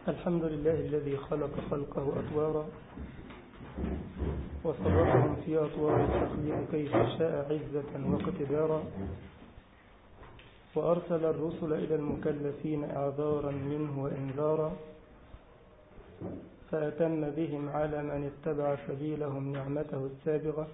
الحمد لله الذي خلق خلقه أطوارا وصرفهم في أطوار التخليق كيف شاء عزة واقتدارا وأرسل الرسل إلى المكلفين إعذارا منه وإنذارا فأتم بهم على من اتبع سبيلهم نعمته السابغة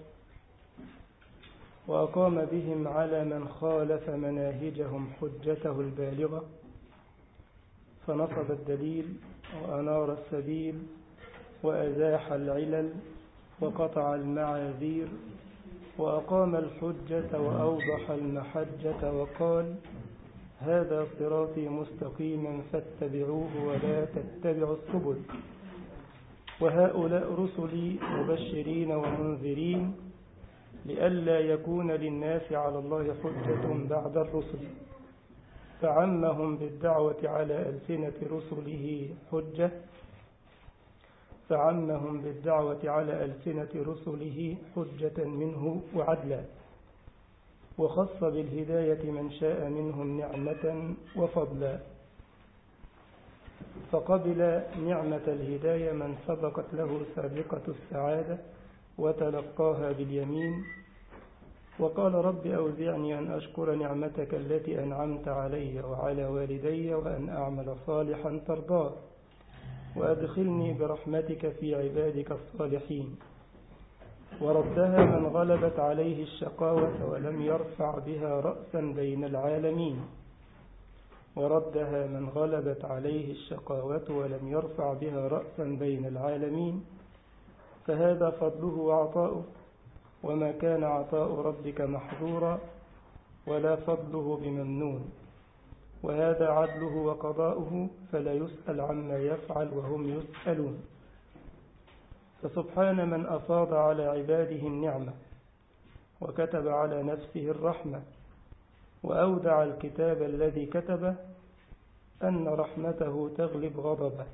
وأقام بهم على من خالف مناهجهم حجته البالغة فنصب الدليل وأنار السبيل وأزاح العلل وقطع المعاذير وأقام الحجة وأوضح المحجة وقال هذا صراطي مستقيما فاتبعوه ولا تتبعوا السبل وهؤلاء رسلي مبشرين ومنذرين لئلا يكون للناس على الله حجة بعد الرسل فعمهم بالدعوة على ألسنة رسله حجة فعمهم بالدعوة على ألسنة رسله حجة منه وعدلا وخص بالهداية من شاء منهم نعمة وفضلا فقبل نعمة الهداية من سبقت له سابقة السعادة وتلقاها باليمين وقال رب أوزعني أن أشكر نعمتك التي أنعمت علي وعلى والدي وأن أعمل صالحا ترضاه وأدخلني برحمتك في عبادك الصالحين وردها من غلبت عليه الشقاوة ولم يرفع بها رأسا بين العالمين وردها من غلبت عليه الشقاوة ولم يرفع بها رأسا بين العالمين فهذا فضله وعطاؤه وما كان عطاء ربك محظورا ولا فضله بممنون وهذا عدله وقضاؤه فلا يسأل عما يفعل وهم يسألون فسبحان من أفاض على عباده النعمة وكتب على نفسه الرحمة وأودع الكتاب الذي كتبه أن رحمته تغلب غضبه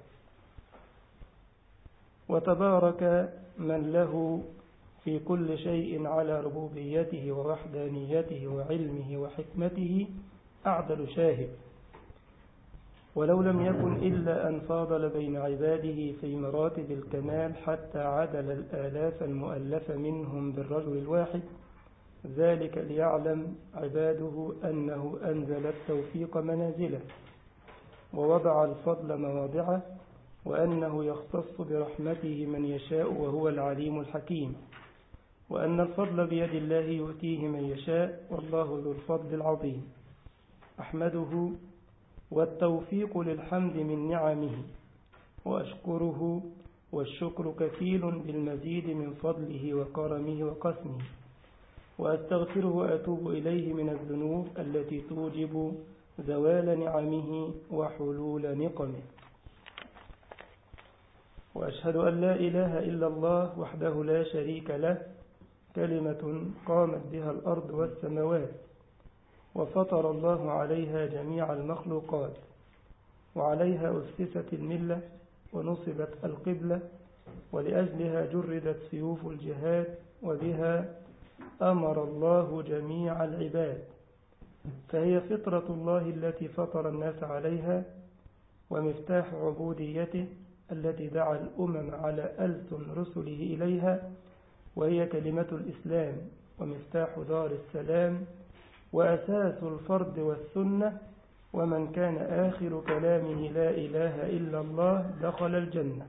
وتبارك من له في كل شيء على ربوبيته ووحدانيته وعلمه وحكمته أعدل شاهد ولو لم يكن إلا أن فاضل بين عباده في مراتب الكمال حتى عدل الآلاف المؤلفة منهم بالرجل الواحد ذلك ليعلم عباده أنه أنزل التوفيق منازله ووضع الفضل مواضعه وأنه يختص برحمته من يشاء وهو العليم الحكيم وأن الفضل بيد الله يؤتيه من يشاء والله ذو الفضل العظيم أحمده والتوفيق للحمد من نعمه وأشكره والشكر كفيل بالمزيد من فضله وكرمه وقسمه وأستغفره وأتوب إليه من الذنوب التي توجب زوال نعمه وحلول نقمه وأشهد أن لا إله إلا الله وحده لا شريك له كلمة قامت بها الأرض والسماوات وفطر الله عليها جميع المخلوقات وعليها أسست الملة ونصبت القبلة ولأجلها جردت سيوف الجهاد وبها أمر الله جميع العباد فهي فطرة الله التي فطر الناس عليها ومفتاح عبوديته التي دعا الأمم على ألسن رسله إليها وهي كلمة الإسلام ومفتاح دار السلام وأساس الفرد والسنة ومن كان آخر كلامه لا إله إلا الله دخل الجنة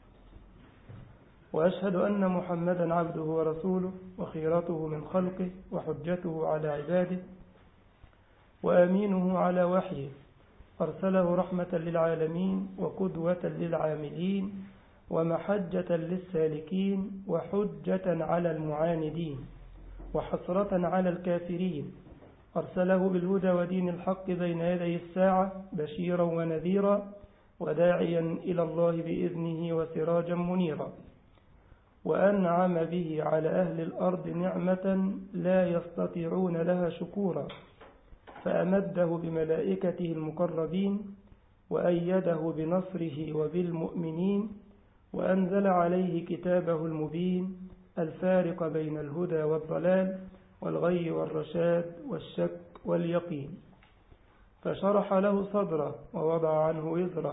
وأشهد أن محمدا عبده ورسوله وخيرته من خلقه وحجته على عباده وأمينه على وحيه أرسله رحمة للعالمين وقدوة للعاملين ومحجة للسالكين وحجة على المعاندين وحسرة على الكافرين أرسله بالهدى ودين الحق بين يدي الساعة بشيرا ونذيرا وداعيا إلى الله بإذنه وسراجا منيرا وأنعم به على أهل الأرض نعمة لا يستطيعون لها شكورا فأمده بملائكته المقربين وأيده بنصره وبالمؤمنين وأنزل عليه كتابه المبين الفارق بين الهدى والضلال والغي والرشاد والشك واليقين فشرح له صدره ووضع عنه وزره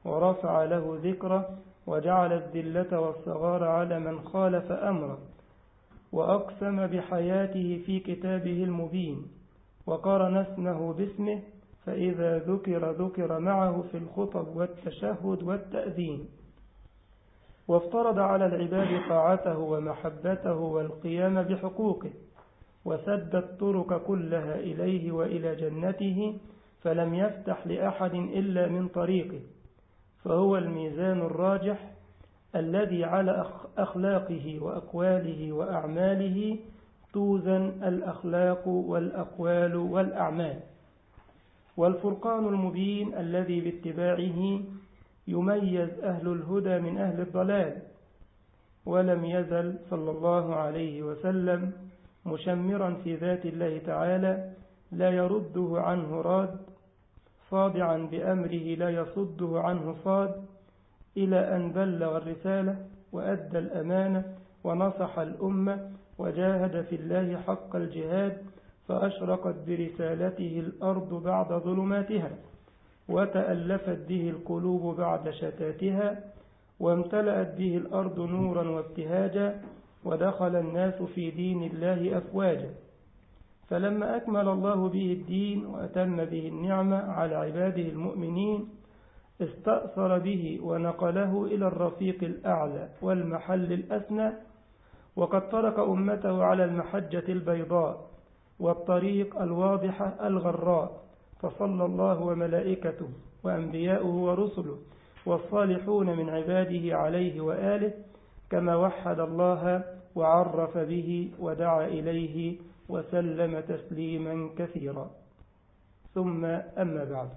ورفع له ذكره وجعل الذلة والصغار على من خالف أمره وأقسم بحياته في كتابه المبين وقرن اسمه باسمه فإذا ذكر ذكر معه في الخطب والتشهد والتأذين وافترض على العباد طاعته ومحبته والقيام بحقوقه وسد الطرق كلها إليه وإلى جنته فلم يفتح لأحد إلا من طريقه فهو الميزان الراجح الذي على أخلاقه وأقواله وأعماله توزن الأخلاق والأقوال والأعمال والفرقان المبين الذي باتباعه يميز أهل الهدى من أهل الضلال ولم يزل صلى الله عليه وسلم مشمرا في ذات الله تعالى لا يرده عنه راد صادعا بأمره لا يصده عنه صاد إلى أن بلغ الرسالة وأدى الأمانة ونصح الأمة وجاهد في الله حق الجهاد فأشرقت برسالته الأرض بعد ظلماتها وتألفت به القلوب بعد شتاتها وامتلأت به الأرض نورا وابتهاجا ودخل الناس في دين الله أفواجا فلما أكمل الله به الدين وأتم به النعمة على عباده المؤمنين استأثر به ونقله إلى الرفيق الأعلى والمحل الأسنى وقد ترك أمته على المحجة البيضاء والطريق الواضحة الغراء فصلى الله وملائكته وأنبياؤه ورسله والصالحون من عباده عليه وآله كما وحد الله وعرف به ودعا إليه وسلم تسليما كثيرا ثم أما بعد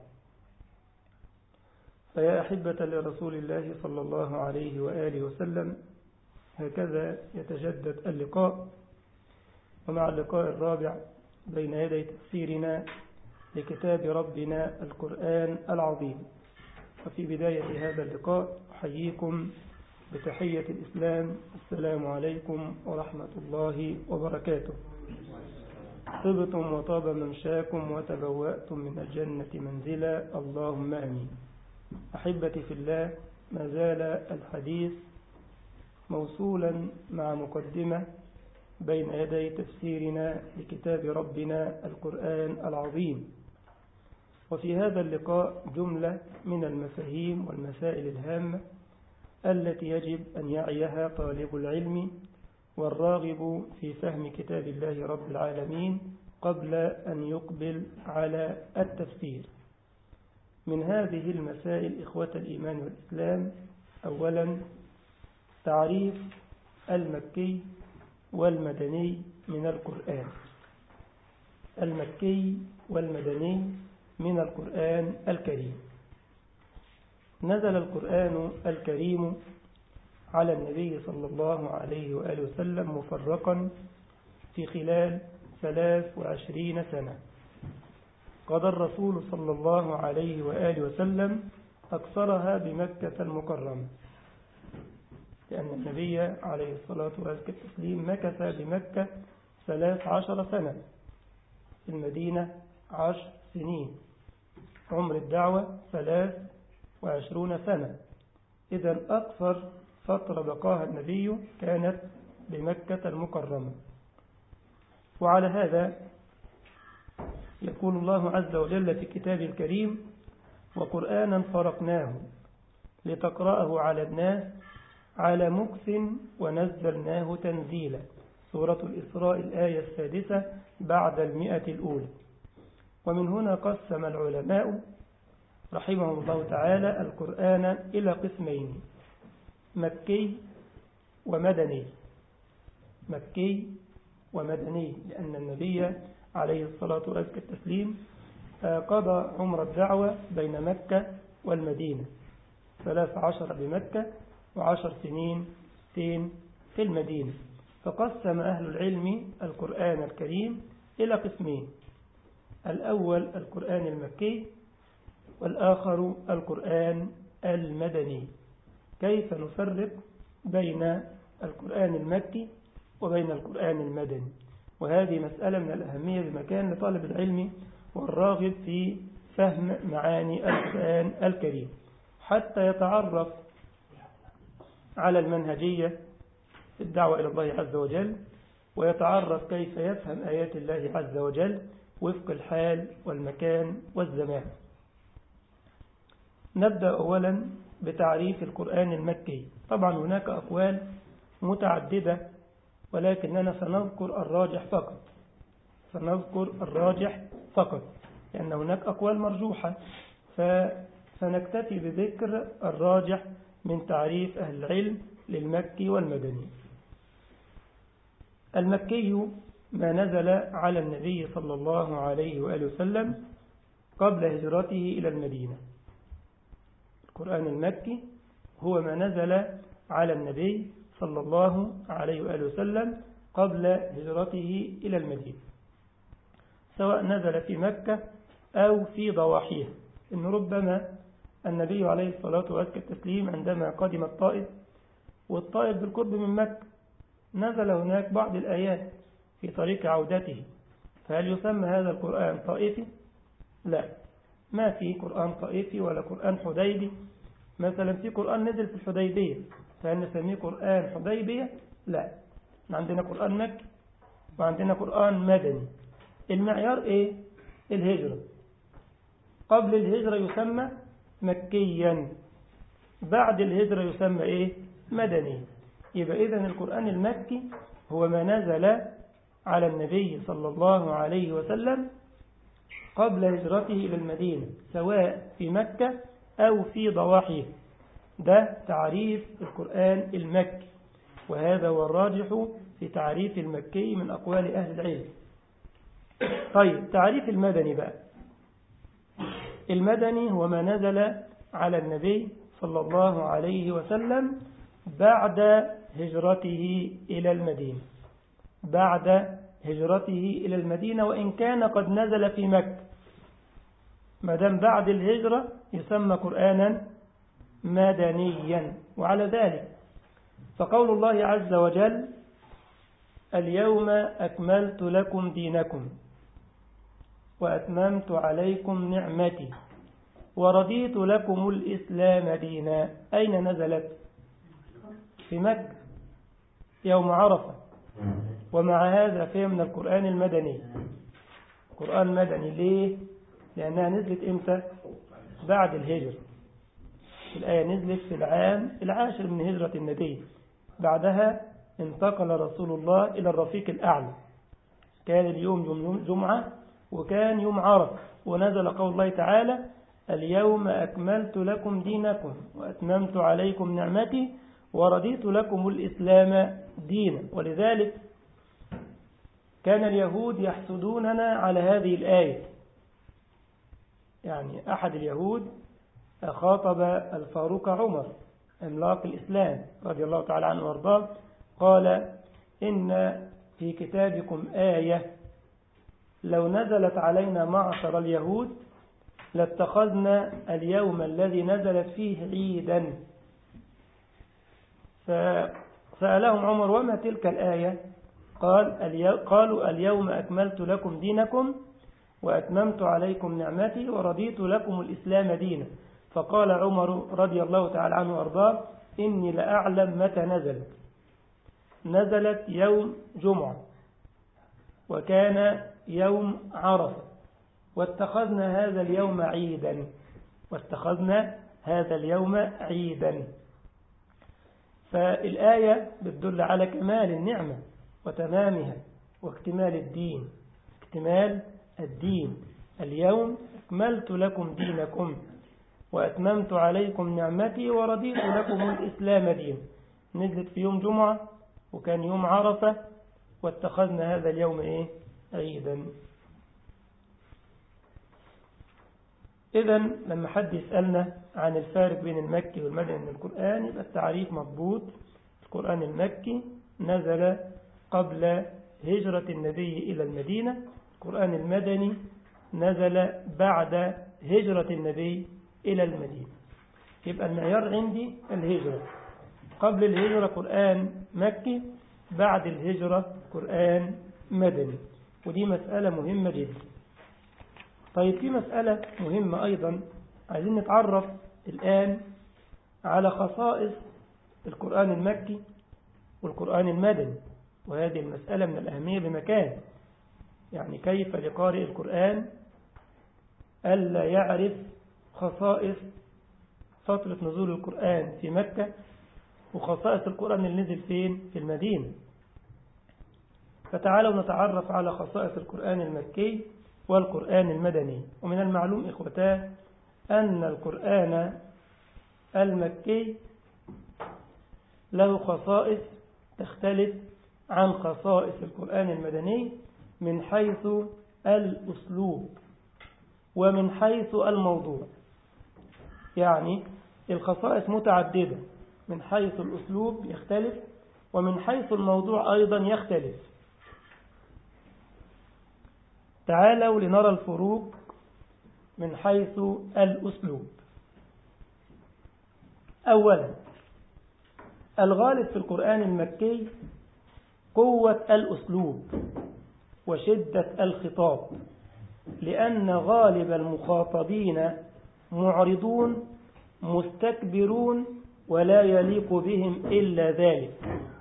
فيا أحبة لرسول الله صلى الله عليه وآله وسلم هكذا يتجدد اللقاء ومع اللقاء الرابع بين يدي تفسيرنا لكتاب ربنا القرآن العظيم وفي بداية هذا اللقاء أحييكم بتحية الإسلام السلام عليكم ورحمة الله وبركاته طبتم وطاب ممشاكم وتبوأتم من الجنة منزلا اللهم أمين أحبتي في الله ما زال الحديث موصولا مع مقدمة بين يدي تفسيرنا لكتاب ربنا القرآن العظيم وفي هذا اللقاء جملة من المفاهيم والمسائل الهامة التي يجب أن يعيها طالب العلم والراغب في فهم كتاب الله رب العالمين قبل أن يقبل على التفسير من هذه المسائل إخوة الإيمان والإسلام أولا تعريف المكي والمدني من القرآن المكي والمدني من القرآن الكريم نزل القرآن الكريم على النبي صلى الله عليه وآله وسلم مفرقا في خلال ثلاث وعشرين سنة قضى الرسول صلى الله عليه وآله وسلم أكثرها بمكة المكرمة لأن النبي عليه الصلاة والتسليم مكث بمكة ثلاث عشر سنة في المدينة عشر سنين عمر الدعوة ثلاث وعشرون سنة إذا أكثر فترة بقاها النبي كانت بمكة المكرمة وعلى هذا يقول الله عز وجل في كتابه الكريم وقرآنا فرقناه لتقرأه على الناس على مكث ونزلناه تنزيلا سورة الإسراء الآية السادسة بعد المئة الأولى ومن هنا قسم العلماء رحمهم الله تعالى القرآن إلى قسمين مكي ومدني مكي ومدني لأن النبي عليه الصلاة والتسليم قضى عمر الدعوة بين مكة والمدينة ثلاث عشر بمكة وعشر سنين سين في المدينة فقسم أهل العلم القرآن الكريم إلى قسمين الأول القرآن المكي والآخر القرآن المدني كيف نفرق بين القرآن المكي وبين القرآن المدني وهذه مسألة من الأهمية بمكان لطالب العلم والراغب في فهم معاني القرآن الكريم حتى يتعرف على المنهجية في الدعوة إلى الله عز وجل ويتعرف كيف يفهم آيات الله عز وجل وفق الحال والمكان والزمان نبدأ أولا بتعريف القرآن المكي طبعا هناك أقوال متعددة ولكننا سنذكر الراجح فقط سنذكر الراجح فقط لأن هناك أقوال مرجوحة فسنكتفي بذكر الراجح من تعريف أهل العلم للمكي والمدني المكي ما نزل على النبي صلى الله عليه وآله وسلم قبل هجرته إلى المدينة القرآن المكي هو ما نزل على النبي صلى الله عليه وآله وسلم قبل هجرته إلى المدينة سواء نزل في مكة أو في ضواحيها إن ربما النبي عليه الصلاة والتسليم عندما قدم الطائف والطائف بالقرب من مكة نزل هناك بعض الآيات في طريق عودته فهل يسمى هذا القرآن طائفي؟ لا ما في قرآن طائفي ولا قرآن حديبي مثلا في قرآن نزل في الحديبية فهل نسميه قرآن حديبية؟ لا عندنا قرآن مكي وعندنا قرآن مدني المعيار ايه؟ الهجرة قبل الهجرة يسمى مكيا بعد الهجرة يسمى ايه؟ مدني يبقى إذن القرآن المكي هو ما نزل على النبي صلى الله عليه وسلم قبل هجرته إلى المدينة سواء في مكة أو في ضواحيه ده تعريف القرآن المكي وهذا هو الراجح في تعريف المكي من أقوال أهل العلم طيب تعريف المدني بقى المدني هو ما نزل على النبي صلى الله عليه وسلم بعد هجرته إلى المدينة بعد هجرته إلى المدينة وإن كان قد نزل في مكة ما دام بعد الهجرة يسمى قرآنا مدنيا وعلى ذلك فقول الله عز وجل اليوم أكملت لكم دينكم وأتممت عليكم نعمتي ورضيت لكم الإسلام دينا أين نزلت في مكة يوم عرفة ومع هذا فيه من القرآن المدني قرآن مدني ليه لأنها نزلت إمتى بعد الهجرة الآية نزلت في العام العاشر من هجرة النبي بعدها انتقل رسول الله إلى الرفيق الأعلى كان اليوم يوم جمعة وكان يوم عرفة ونزل قول الله تعالى اليوم أكملت لكم دينكم وأتممت عليكم نعمتي ورضيت لكم الإسلام دينا ولذلك كان اليهود يحسدوننا على هذه الآية يعني أحد اليهود خاطب الفاروق عمر عملاق الإسلام رضي الله تعالى عنه وارضاه قال إن في كتابكم آية لو نزلت علينا معشر اليهود لاتخذنا اليوم الذي نزلت فيه عيدا فسألهم عمر وما تلك الآية قال اليو قالوا اليوم أكملت لكم دينكم وأتممت عليكم نعمتي ورضيت لكم الإسلام دينا فقال عمر رضي الله تعالى عنه وأرضاه إني لأعلم متى نزلت نزلت يوم جمعة وكان يوم عرفة واتخذنا هذا اليوم عيدا واتخذنا هذا اليوم عيدا فالآية بتدل على كمال النعمة وتمامها واكتمال الدين اكتمال الدين اليوم أكملت لكم دينكم وأتممت عليكم نعمتي ورضيت لكم الإسلام دين نزلت في يوم جمعة وكان يوم عرفة واتخذنا هذا اليوم إيه عيدا إذا لما حد يسألنا عن الفارق بين المكي والمدني من القرآن يبقى التعريف مضبوط القرآن المكي نزل قبل هجرة النبي إلى المدينة القرآن المدني نزل بعد هجرة النبي إلى المدينة يبقى المعيار عندي الهجرة قبل الهجرة قرآن مكي بعد الهجرة قرآن مدني ودي مسألة مهمة جدا طيب في مسألة مهمة أيضا عايزين نتعرف الآن على خصائص القرآن المكي والقرآن المدني وهذه المسألة من الأهمية بمكان يعني كيف لقارئ القرآن ألا يعرف خصائص فترة نزول القرآن في مكة وخصائص القرآن اللي نزل فين في المدينة فتعالوا نتعرف على خصائص القرآن المكي والقرآن المدني ومن المعلوم إخوتاه أن القرآن المكي له خصائص تختلف عن خصائص القرآن المدني من حيث الأسلوب ومن حيث الموضوع يعني الخصائص متعددة من حيث الأسلوب يختلف ومن حيث الموضوع أيضا يختلف تعالوا لنرى الفروق من حيث الأسلوب أولا الغالب في القرآن المكي قوة الأسلوب وشدة الخطاب لأن غالب المخاطبين معرضون مستكبرون ولا يليق بهم إلا ذلك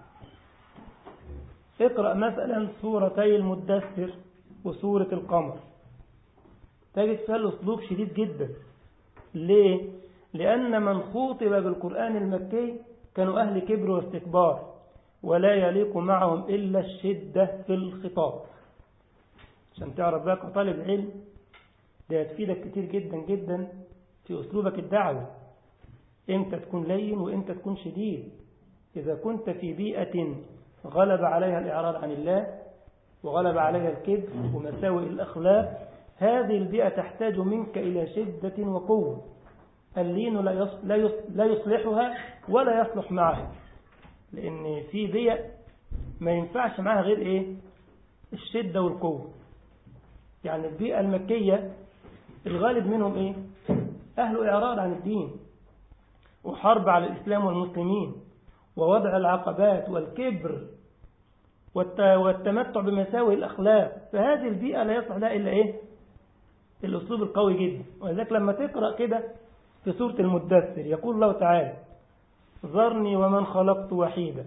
اقرأ مثلا سورتي المدثر وسورة القمر تجد فيها الأسلوب شديد جدا ليه؟ لأن من خوطب بالقرآن المكي كانوا أهل كبر واستكبار ولا يليق معهم إلا الشدة في الخطاب عشان تعرف بقى كطالب علم ده يفيدك كتير جدا جدا في أسلوبك الدعوة إمتى تكون لين وإمتى تكون شديد إذا كنت في بيئة غلب عليها الإعراض عن الله وغلب عليها الكذب ومساوئ الأخلاق هذه البيئة تحتاج منك إلى شدة وقوة اللين لا يصلحها ولا يصلح معها لأن في بيئة ما ينفعش معها غير إيه الشدة والقوة يعني البيئة المكية الغالب منهم إيه أهل إعراض عن الدين وحرب على الإسلام والمسلمين ووضع العقبات والكبر والتمتع بمساوئ الأخلاق فهذه البيئة لا يصلح لها إلا إيه الأسلوب القوي جدا ولذلك لما تقرأ كده في سورة المدثر يقول الله تعالى ذرني ومن خلقت وحيدا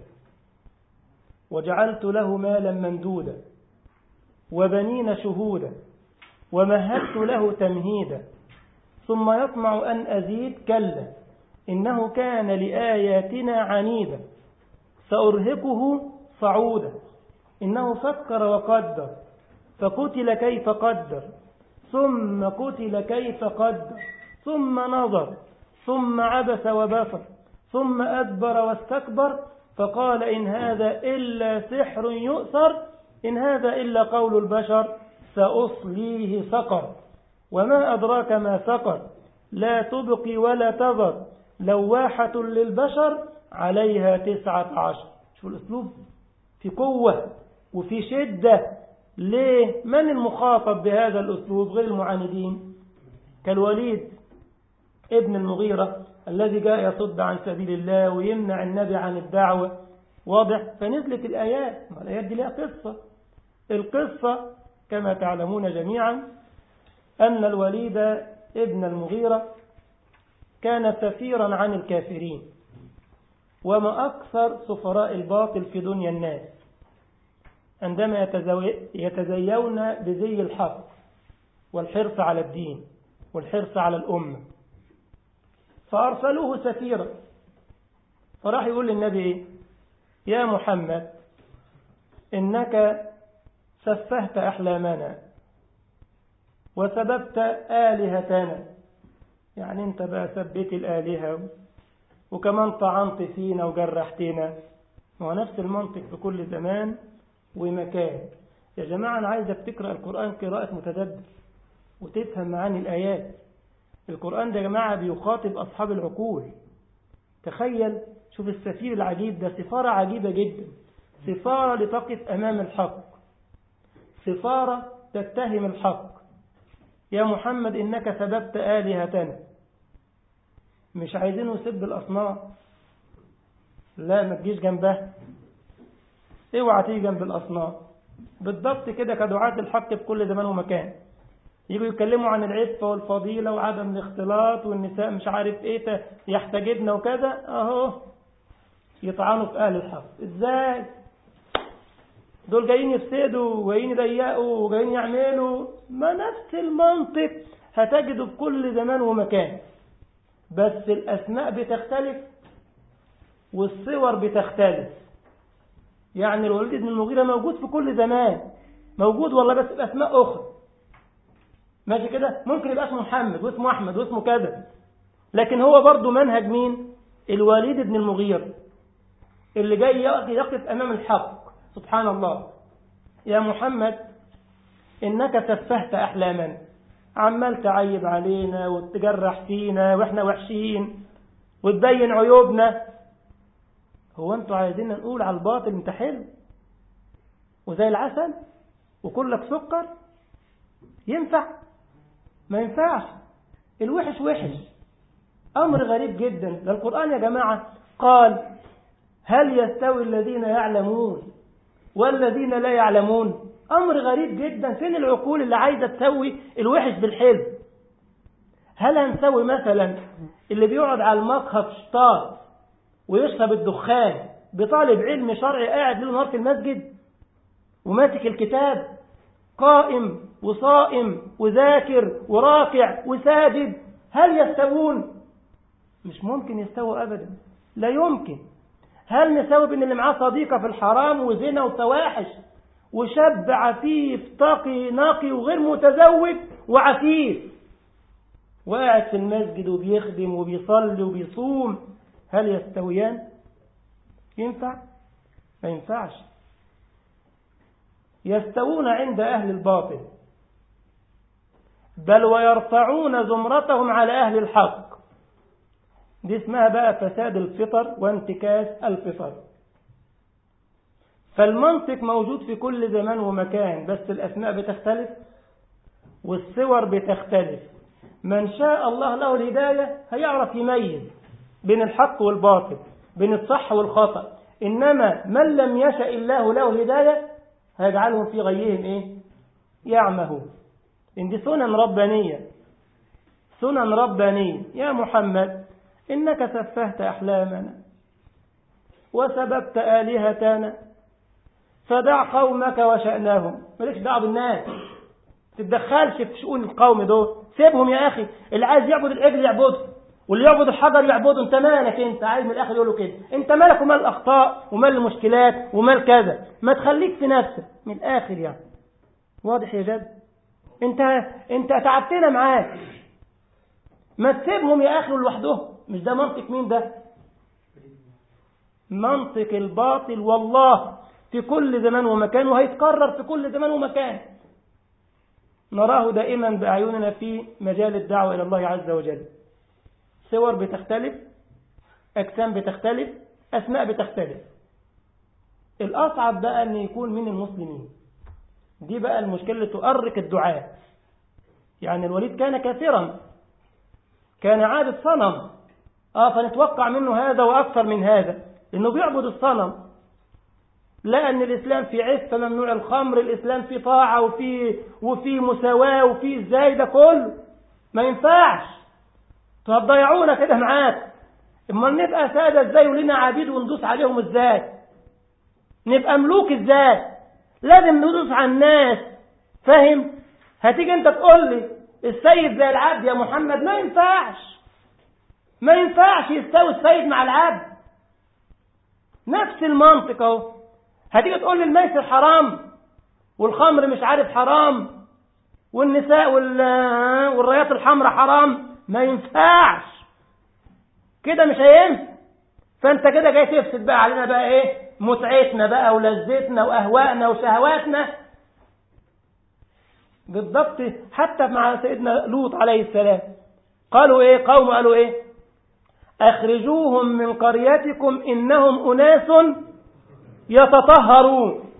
وجعلت له مالا ممدودا وبنين شهودا ومهدت له تمهيدا ثم يطمع أن أزيد كلا إنه كان لآياتنا عنيدا سأرهقه صعودا إنه فكر وقدر فقتل كيف قدر ثم قتل كيف قدر ثم نظر ثم عبس وبصر ثم أدبر واستكبر فقال إن هذا إلا سحر يؤثر إن هذا إلا قول البشر سأصليه سقر وما أدراك ما سقر لا تبقي ولا تذر لواحة للبشر عليها تسعة عشر شو الأسلوب في قوة وفي شدة ليه من المخاطب بهذا الأسلوب غير المعاندين كالوليد ابن المغيرة الذي جاء يصد عن سبيل الله ويمنع النبي عن الدعوة واضح فنزلت الآيات الآيات دي لها قصة القصة كما تعلمون جميعا أن الوليد ابن المغيرة كان سفيرا عن الكافرين وما أكثر سفراء الباطل في دنيا الناس عندما يتزيون بزي الحق والحرص على الدين والحرص على الأمة فأرسلوه سفيرا فراح يقول للنبي يا محمد إنك سفهت أحلامنا وسببت آلهتنا يعني انت بقى سبيت الآلهة وكمان طعنت فينا وجرحتنا هو نفس المنطق في كل زمان ومكان يا جماعة أنا عايزك تقرأ القرآن قراءة متدبر وتفهم معاني الآيات القرآن ده يا جماعة بيخاطب أصحاب العقول تخيل شوف السفير العجيب ده سفارة عجيبة جدا سفارة لتقف أمام الحق سفارة تتهم الحق يا محمد إنك سببت آلهتنا مش عايزينه يسب الأصنام لا ما تجيش جنبها اوعى تيجي جنب الأصنام بالضبط كده كدعاة الحق في كل زمان ومكان يجوا يتكلموا عن العفة والفضيلة وعدم الاختلاط والنساء مش عارف ايه يحتجبنا وكذا اهو يطعنوا في اهل الحق ازاي دول جايين يفسدوا وجايين يضيقوا وجايين يعملوا ما نفس المنطق هتجده في كل زمان ومكان بس الاسماء بتختلف والصور بتختلف يعني الوليد بن المغيرة موجود في كل زمان موجود والله بس بأسماء أخرى ماشي كده ممكن يبقى اسمه محمد واسمه أحمد واسمه كذا لكن هو برضه منهج مين الوليد بن المغيرة اللي جاي يقف أمام الحق سبحان الله يا محمد إنك سفهت أحلامنا عمال تعيب علينا وتجرح فينا وإحنا وحشين وتبين عيوبنا هو أنتوا عايزين نقول على الباطل أنت حلو وزي العسل وكلك سكر ينفع ما ينفعش الوحش وحش أمر غريب جدا ده القرآن يا جماعة قال هل يستوي الذين يعلمون والذين لا يعلمون أمر غريب جدا فين العقول اللي عايزة تسوي الوحش بالحلو هل هنسوي مثلا اللي بيقعد على المقهى في شطار ويشرب الدخان بطالب علم شرعي قاعد ليل نهار في المسجد وماسك الكتاب قائم وصائم وذاكر وراكع وساجد هل يستوون مش ممكن يستووا أبدا لا يمكن هل نسوي بين اللي معاه صديقة في الحرام وزنا وفواحش وشاب عفيف تقي نقي وغير متزوج وعفيف وقاعد في المسجد وبيخدم وبيصلي وبيصوم هل يستويان ينفع ما ينفعش يستوون عند أهل الباطل بل ويرفعون زمرتهم على أهل الحق دي اسمها بقى فساد الفطر وانتكاس الفطر فالمنطق موجود في كل زمان ومكان بس الأسماء بتختلف والصور بتختلف من شاء الله له الهداية هيعرف يميز بين الحق والباطل بين الصح والخطأ إنما من لم يشاء الله له الهداية هيجعلهم في غيهم إيه؟ يعمهون إن دي سنن ربانية سنن ربانية يا محمد إنك سفهت أحلامنا وسببت آلهتنا فدع قومك وشأنهم مالكش دعوه بالناس تتدخلش في شؤون القوم دول سيبهم يا أخي اللي عايز يعبد العجل يعبده واللي يعبد الحجر يعبده انت مالك انت عايز من الاخر يقولوا كده انت مالك ومال الاخطاء ومال المشكلات ومال كذا ما تخليك في نفسك من الاخر يعني واضح يا جد انت انت تعبتنا معاك ما تسيبهم يا اخي لوحدهم مش ده منطق مين ده منطق الباطل والله في كل زمان ومكان وهيتكرر في كل زمان ومكان نراه دائما بأعيننا في مجال الدعوة إلى الله عز وجل صور بتختلف أجسام بتختلف أسماء بتختلف الأصعب بقى أن يكون من المسلمين دي بقى المشكلة اللي تؤرق الدعاء يعني الوليد كان كافرا كان عابد صنم آه فنتوقع منه هذا وأكثر من هذا إنه بيعبد الصنم لا أن الإسلام في عفة ممنوع الخمر الإسلام في طاعة وفي وفي مساواة وفي إزاي ده كله ما ينفعش هتضيعونا كده معاك امال نبقى سادة ازاي ولنا عبيد وندوس عليهم ازاي نبقى ملوك ازاي لازم ندوس على الناس فاهم هتيجي انت تقول لي السيد زي العبد يا محمد ما ينفعش ما ينفعش يستوي السيد مع العبد نفس المنطق اهو هتيجي تقول لي الميسر حرام والخمر مش عارف حرام والنساء والرايات الحمراء حرام ما ينفعش كده مش هينفع فانت كده جاي تفسد بقى علينا بقى ايه متعتنا بقى ولذتنا واهوائنا وشهواتنا بالضبط حتى مع سيدنا لوط عليه السلام قالوا ايه قوم قالوا ايه اخرجوهم من قريتكم انهم اناس يتطهرون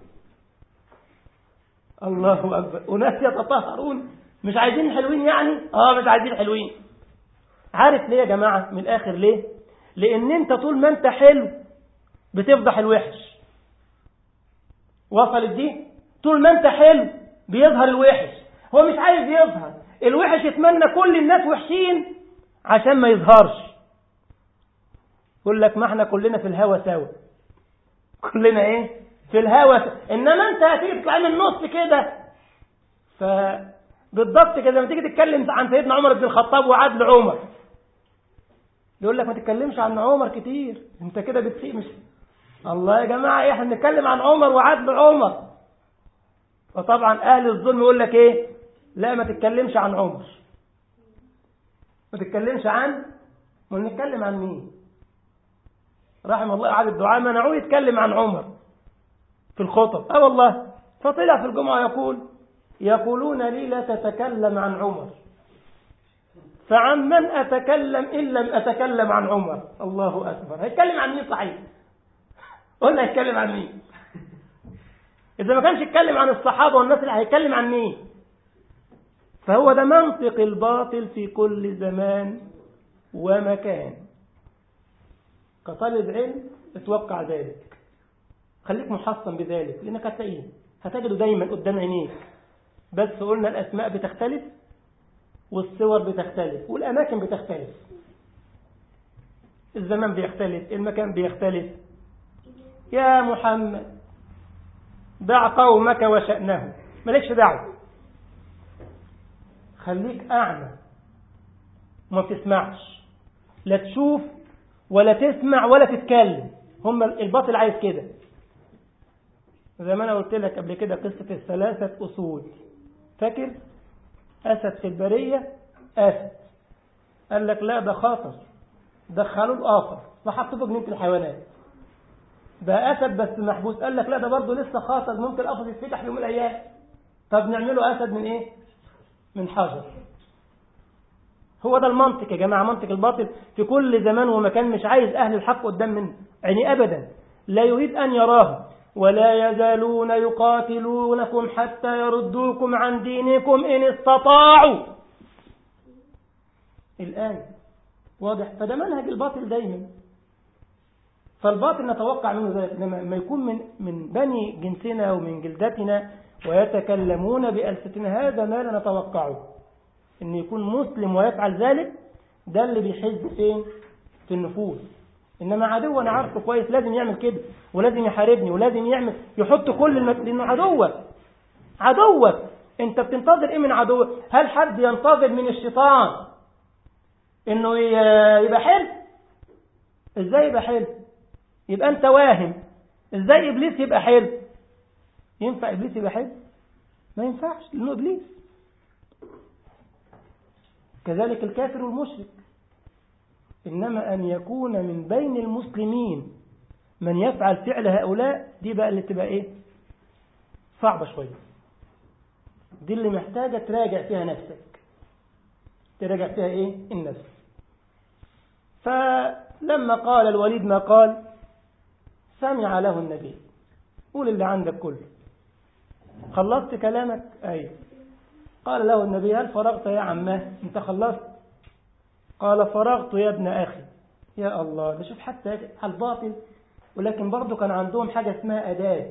الله اكبر اناس يتطهرون مش عايزين حلوين يعني اه مش عايزين حلوين عارف ليه يا جماعة من الآخر ليه لأن أنت طول ما أنت حلو بتفضح الوحش وصلت دي طول ما أنت حلو بيظهر الوحش هو مش عايز يظهر الوحش يتمنى كل الناس وحشين عشان ما يظهرش يقول لك ما احنا كلنا في الهوا سوا كلنا ايه في الهوا سوا. انما انت هتيجي تطلع من النص كده فبالضبط كده لما تيجي تتكلم عن سيدنا عمر بن الخطاب وعدل عمر يقول لك ما تتكلمش عن عمر كتير انت كده بتسيء مش الله يا جماعه ايه احنا بنتكلم عن عمر وعدل عمر فطبعا اهل الظلم يقول لك ايه لا ما تتكلمش عن عمر ما تتكلمش عن ما نتكلم عن مين رحم الله أحد الدعاء منعوه يتكلم عن عمر في الخطب اه والله فطلع في الجمعة يقول يقولون لي لا تتكلم عن عمر فعن من أتكلم إن لم أتكلم عن عمر الله أكبر هيتكلم عن مين صحيح قلنا هيتكلم عن مين إذا ما كانش يتكلم عن الصحابة والناس اللي هيتكلم عن مين فهو ده منطق الباطل في كل زمان ومكان كطالب علم اتوقع ذلك خليك محصن بذلك لأنك هتلاقيه هتجده دايما قدام عينيك بس قلنا الأسماء بتختلف والصور بتختلف والأماكن بتختلف الزمان بيختلف المكان بيختلف يا محمد دع قومك وشأنهم مالكش دعوة خليك أعمى وما بتسمعش لا تشوف ولا تسمع ولا تتكلم هم الباطل عايز كده زي ما انا قلت لك قبل كده قصة الثلاثة أسود فاكر أسد في البرية أسد قال لك لا ده خاطر دخلوا الآخر وحطوه في جنينة الحيوانات ده أسد بس محبوس قال لك لا ده برضه لسه خاطر ممكن القفص يتفتح في يوم من الأيام طب نعمله أسد من إيه؟ من حجر هو ده المنطق يا جماعة منطق الباطل في كل زمان ومكان مش عايز أهل الحق قدام منه يعني أبدا لا يريد أن يراه ولا يزالون يقاتلونكم حتى يردوكم عن دينكم إن استطاعوا الآن واضح فده منهج الباطل دايما فالباطل نتوقع منه ذلك لما يكون من من بني جنسنا ومن جلدتنا ويتكلمون بألستنا هذا ما لا نتوقعه ان يكون مسلم ويفعل ذلك ده اللي بيحز فين في النفوس انما عدو انا عارفه كويس لازم يعمل كده ولازم يحاربني ولازم يعمل يحط كل المت... لانه عدوك عدوك انت بتنتظر ايه من عدوك هل حد ينتظر من الشيطان انه ي... يبقى حلو ازاي يبقى حلو يبقى انت واهم ازاي ابليس يبقى حلو ينفع ابليس يبقى حلو ما ينفعش لانه ابليس كذلك الكافر والمشرك إنما أن يكون من بين المسلمين من يفعل فعل هؤلاء دي بقى اللي تبقى إيه صعبة شوية دي اللي محتاجة تراجع فيها نفسك تراجع فيها إيه النفس فلما قال الوليد ما قال سمع له النبي قول اللي عندك كله خلصت كلامك أيوه قال له النبي هل فرغت يا عماه انت خلصت قال فرغت يا ابن أخي يا الله ده شوف حتى الباطل ولكن برضه كان عندهم حاجة اسمها أداة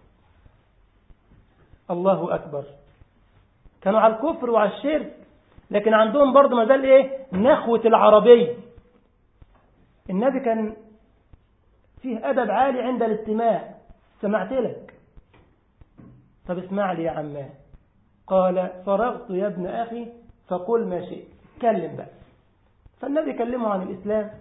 الله أكبر كانوا على الكفر وعلى الشرك لكن عندهم برضه ما زال إيه نخوة العربية النبي كان فيه أدب عالي عند الاستماع سمعت لك طب اسمع لي يا عماه قال فرغت يا ابن أخي فقل ما شئت كلم بقى فالنبي كلمه عن الإسلام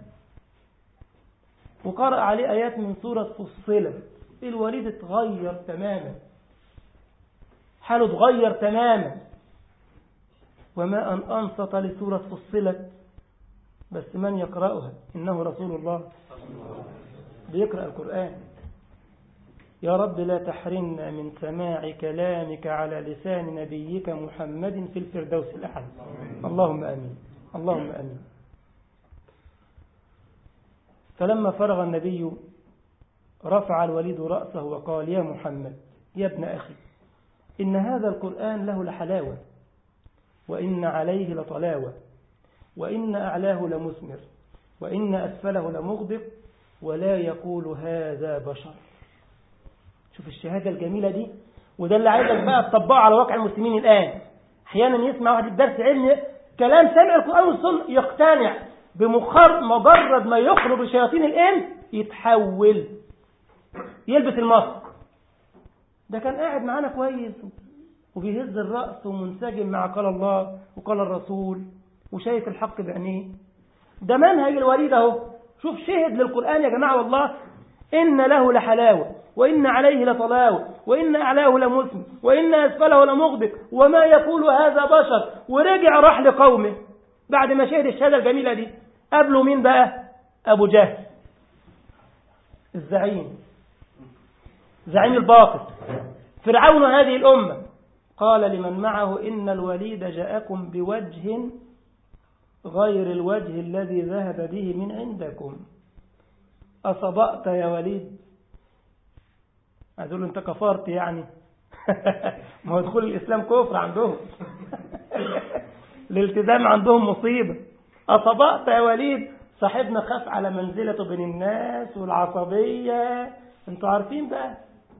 وقرأ عليه آيات من سورة فصلت الوليد اتغير تماما حاله اتغير تماما وما أن أنصت لسورة فصلت بس من يقرأها إنه رسول الله بيقرأ القرآن يا رب لا تحرمنا من سماع كلامك على لسان نبيك محمد في الفردوس الأعلى اللهم أمين اللهم أمين فلما فرغ النبي رفع الوليد رأسه وقال يا محمد يا ابن أخي إن هذا القرآن له لحلاوة وإن عليه لطلاوة وإن أعلاه لمثمر وإن أسفله لمغدق ولا يقول هذا بشر شوف الشهادة الجميلة دي وده اللي عايزك بقى تطبقه على واقع المسلمين الآن أحيانا يسمع واحد الدرس علمي كلام سمع القرآن والسنة يقتنع بمخر مجرد ما يخرج شياطين الإنس يتحول يلبس الماسك ده كان قاعد معانا كويس وبيهز الرأس ومنسجم مع قال الله وقال الرسول وشايف الحق بعينيه ده منهج الوليد اهو شوف شهد للقرآن يا جماعة والله إن له لحلاوة وإن عليه لطلاوة وإن أعلاه لمسلم وإن أسفله لمغدق وما يقول هذا بشر ورجع راح لقومه بعد ما شهد الشهادة الجميلة دي قبله مين بقى أبو جهل الزعيم زعيم الباطل فرعون هذه الأمة قال لمن معه إن الوليد جاءكم بوجه غير الوجه الذي ذهب به من عندكم أصبأت يا وليد أقول أنت كفرت يعني ما هو دخول الإسلام كفر عندهم الالتزام عندهم مصيبة أصبأت يا وليد صاحبنا خاف على منزلته بين الناس والعصبية انتوا عارفين بقى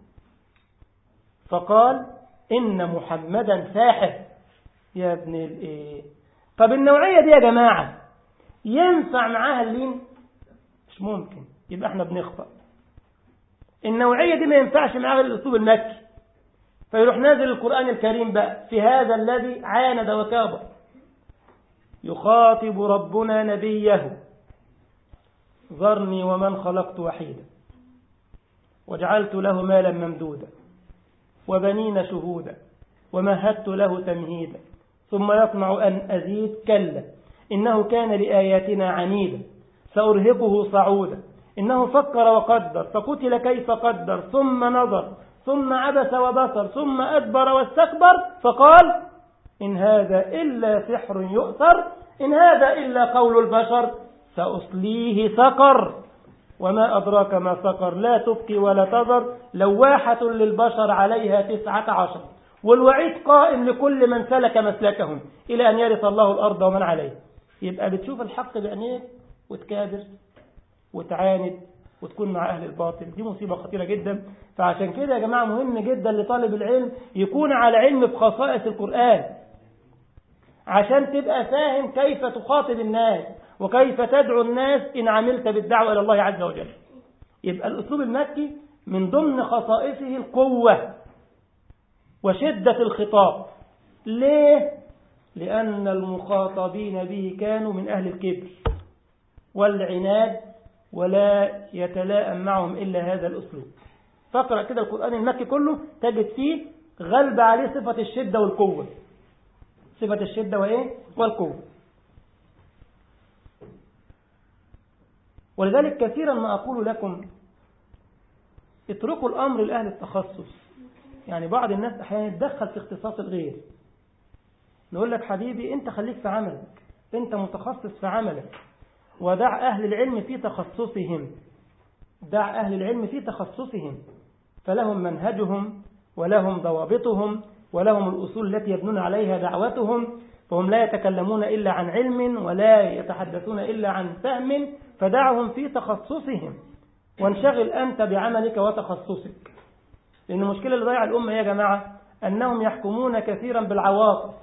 فقال إن محمدا ساحر يا ابن الايه طب النوعية دي يا جماعة ينفع معاها اللين مش ممكن يبقى احنا بنخطأ النوعية دي ما ينفعش معاها الأسلوب المكي فيروح نازل القرآن الكريم بقى في هذا الذي عاند وكابر يخاطب ربنا نبيه ذرني ومن خلقت وحيدا وجعلت له مالا ممدودا وبنين شهودا ومهدت له تمهيدا ثم يطمع أن أزيد كلا إنه كان لآياتنا عنيدا سأرهقه صعودا إنه فكر وقدر فقتل كيف قدر ثم نظر ثم عبس وبصر ثم أدبر واستكبر فقال إن هذا إلا سحر يؤثر إن هذا إلا قول البشر سأصليه سقر وما أدراك ما سقر لا تبكي ولا تذر لواحة للبشر عليها تسعة عشر والوعيد قائم لكل من سلك مسلكهم إلى أن يرث الله الأرض ومن عليه يبقى بتشوف الحق بعينيك وتكابر وتعاند وتكون مع أهل الباطل دي مصيبة خطيرة جدا فعشان كده يا جماعة مهم جدا لطالب العلم يكون على علم بخصائص القرآن عشان تبقى فاهم كيف تخاطب الناس وكيف تدعو الناس إن عملت بالدعوة إلى الله عز وجل يبقى الأسلوب المكي من ضمن خصائصه القوة وشدة الخطاب ليه؟ لأن المخاطبين به كانوا من أهل الكبر والعناد ولا يتلائم معهم إلا هذا الأسلوب فاقرأ كده القرآن المكي كله تجد فيه غلب عليه صفة الشدة والقوة صفة الشدة وإيه؟ والقوة ولذلك كثيرا ما أقول لكم اتركوا الأمر لأهل التخصص يعني بعض الناس أحيانا يتدخل في اختصاص الغير نقول لك حبيبي أنت خليك في عملك أنت متخصص في عملك ودع أهل العلم في تخصصهم دع أهل العلم في تخصصهم فلهم منهجهم ولهم ضوابطهم ولهم الأصول التي يبنون عليها دعوتهم فهم لا يتكلمون إلا عن علم ولا يتحدثون إلا عن فهم فدعهم في تخصصهم وانشغل أنت بعملك وتخصصك لأن المشكلة اللي ضيع الأمة يا جماعة أنهم يحكمون كثيرا بالعواطف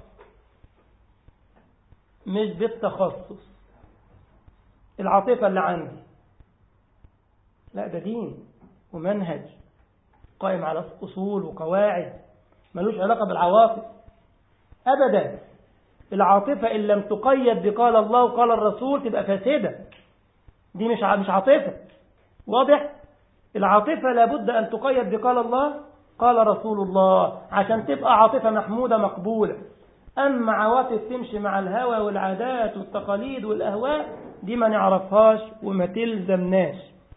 مش بالتخصص العاطفة اللي عندي لا ده دين ومنهج قائم على أصول وقواعد ملوش علاقة بالعواطف أبدا العاطفة إن لم تقيد بقال الله وقال الرسول تبقى فاسدة دي مش مش عاطفة واضح العاطفة لابد أن تقيد بقال الله قال رسول الله عشان تبقى عاطفة محمودة مقبولة أما عواطف تمشي مع الهوى والعادات والتقاليد والأهواء دي ما نعرفهاش وما تلزمناش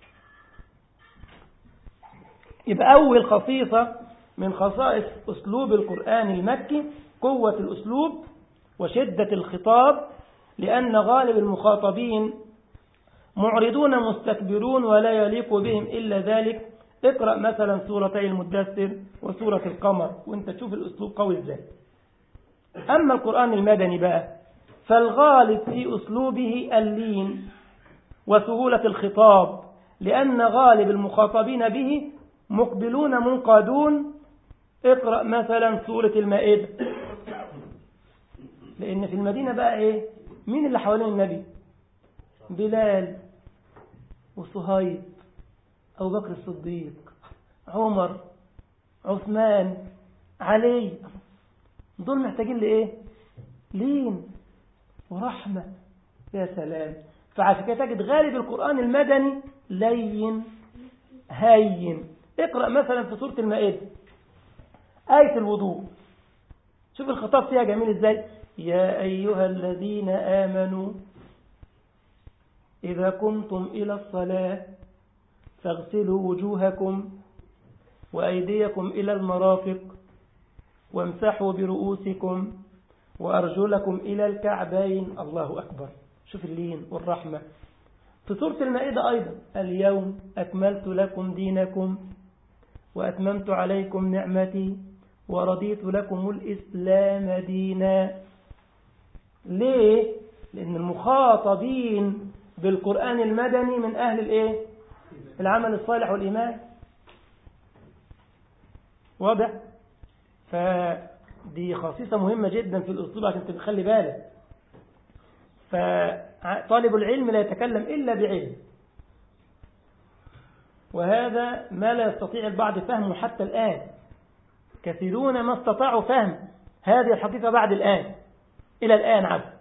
يبقى أول خصيصة من خصائص أسلوب القرآن المكي قوة الأسلوب وشدة الخطاب لأن غالب المخاطبين معرضون مستكبرون ولا يليق بهم إلا ذلك اقرأ مثلا سورتي المدثر وسورة القمر وانت تشوف الأسلوب قوي ازاي أما القرآن المدني بقى فالغالب في أسلوبه اللين وسهولة الخطاب لأن غالب المخاطبين به مقبلون منقادون اقرأ مثلا سورة المائدة لأن في المدينة بقى إيه مين اللي حوالين النبي بلال وصهيب أبو بكر الصديق عمر عثمان علي دول محتاجين لإيه لين ورحمة يا سلام فعشان كده تجد غالب القرآن المدني لين هين اقرأ مثلا في سورة المائدة آية الوضوء شوف الخطاب فيها جميل ازاي يا أيها الذين آمنوا إذا قمتم إلى الصلاة فاغسلوا وجوهكم وأيديكم إلى المرافق وامسحوا برؤوسكم وأرجلكم إلى الكعبين الله أكبر شوف اللين والرحمة في سورة المائدة أيضا اليوم أكملت لكم دينكم وأتممت عليكم نعمتي ورضيت لكم الإسلام دينا ليه؟ لأن المخاطبين بالقرآن المدني من أهل الإيه؟ العمل الصالح والإيمان واضح؟ فدي خصيصة مهمة جدا في الأسلوب عشان تخلي بالك فطالب العلم لا يتكلم إلا بعلم وهذا ما لا يستطيع البعض فهمه حتى الآن كثيرون ما استطاعوا فهم هذه الحقيقة بعد الآن إلى الآن عبد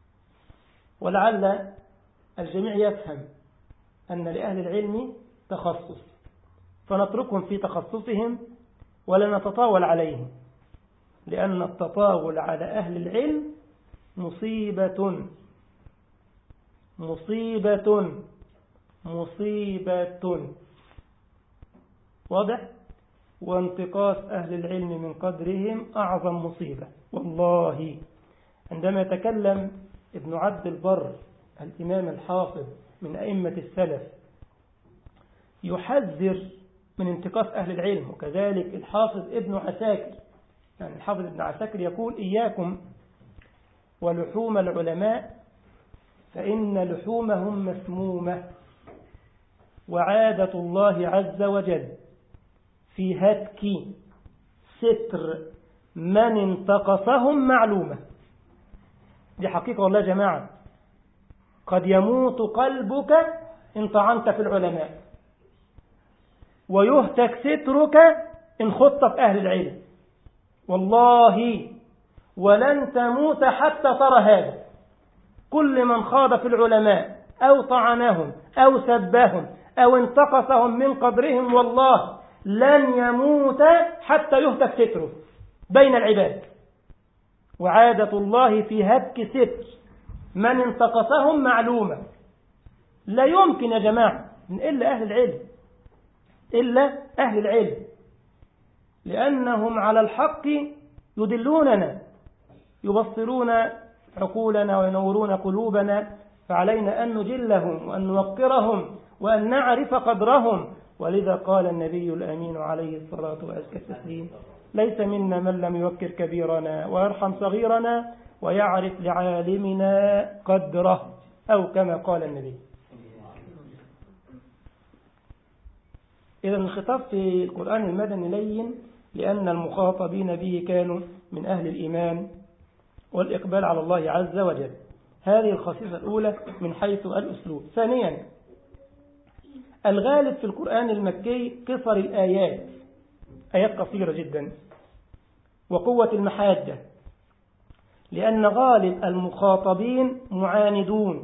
ولعل الجميع يفهم أن لأهل العلم تخصص فنتركهم في تخصصهم ولا نتطاول عليهم لأن التطاول على أهل العلم مصيبة مصيبة مصيبة واضح وانتقاص أهل العلم من قدرهم أعظم مصيبة والله عندما يتكلم ابن عبد البر الإمام الحافظ من أئمة السلف يحذر من انتقاص أهل العلم وكذلك الحافظ ابن عساكر يعني الحافظ ابن عساكر يقول إياكم ولحوم العلماء فإن لحومهم مسمومة وعادة الله عز وجل في هتك ستر من انتقصهم معلومة دي حقيقة والله يا جماعة قد يموت قلبك إن طعنت في العلماء ويهتك سترك إن خضت في أهل العلم والله ولن تموت حتى ترى هذا كل من خاض في العلماء أو طعنهم أو سبهم أو انتقصهم من قدرهم والله لن يموت حتى يهتك ستره بين العباد وعادة الله في هتك ستر من انتقصهم معلومة لا يمكن يا جماعة إلا أهل العلم إلا أهل العلم لأنهم على الحق يدلوننا يبصرون عقولنا وينورون قلوبنا فعلينا أن نجلهم وأن نوقرهم وأن نعرف قدرهم ولذا قال النبي الأمين عليه الصلاة وأزكى التسليم ليس منا من لم يوكر كبيرنا ويرحم صغيرنا ويعرف لعالمنا قدره أو كما قال النبي إذا الخطاب في القرآن المدني لين لأن المخاطبين به كانوا من أهل الإيمان والإقبال على الله عز وجل هذه الخصيصة الأولى من حيث الأسلوب ثانيا الغالب في القرآن المكي قصر الآيات آيات قصيرة جدا وقوة المحاجة لأن غالب المخاطبين معاندون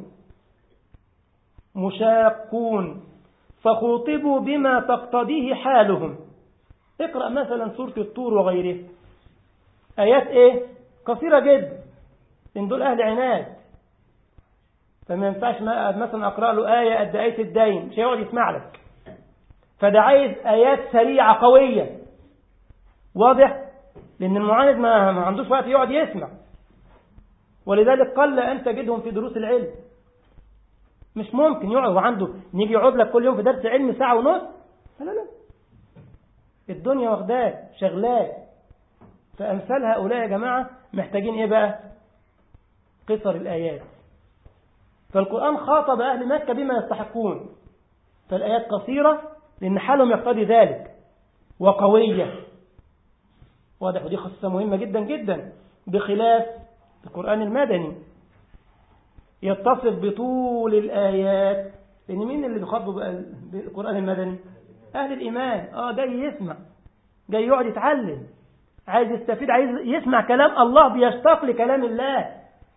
مشاقون فخوطبوا بما تقتضيه حالهم اقرأ مثلا سورة الطور وغيره آيات ايه قصيرة جدا إن دول أهل عناد فما ينفعش مثلا أقرأ له آية قد آية الدين مش هيقعد يسمع لك فده عايز آيات سريعة قوية واضح لأن المعاند ما, ما عندوش وقت يقعد يسمع ولذلك قل أن تجدهم في دروس العلم مش ممكن يقعد وعنده نيجي يقعد لك كل يوم في درس علم ساعة ونص لا لا لا الدنيا واخداه شغلاه فأمثال هؤلاء يا جماعة محتاجين إيه بقى قصر الآيات فالقرآن خاطب أهل مكة بما يستحقون فالآيات قصيرة لأن حالهم يقتضي ذلك وقوية واضح ودي خصيصة مهمة جدا جدا بخلاف القرآن المدني يتصف بطول الآيات لأن مين اللي بيخاطبوا بالقرآن المدني أهل الإيمان آه جاي يسمع جاي يقعد يتعلم عايز يستفيد عايز يسمع كلام الله بيشتاق لكلام الله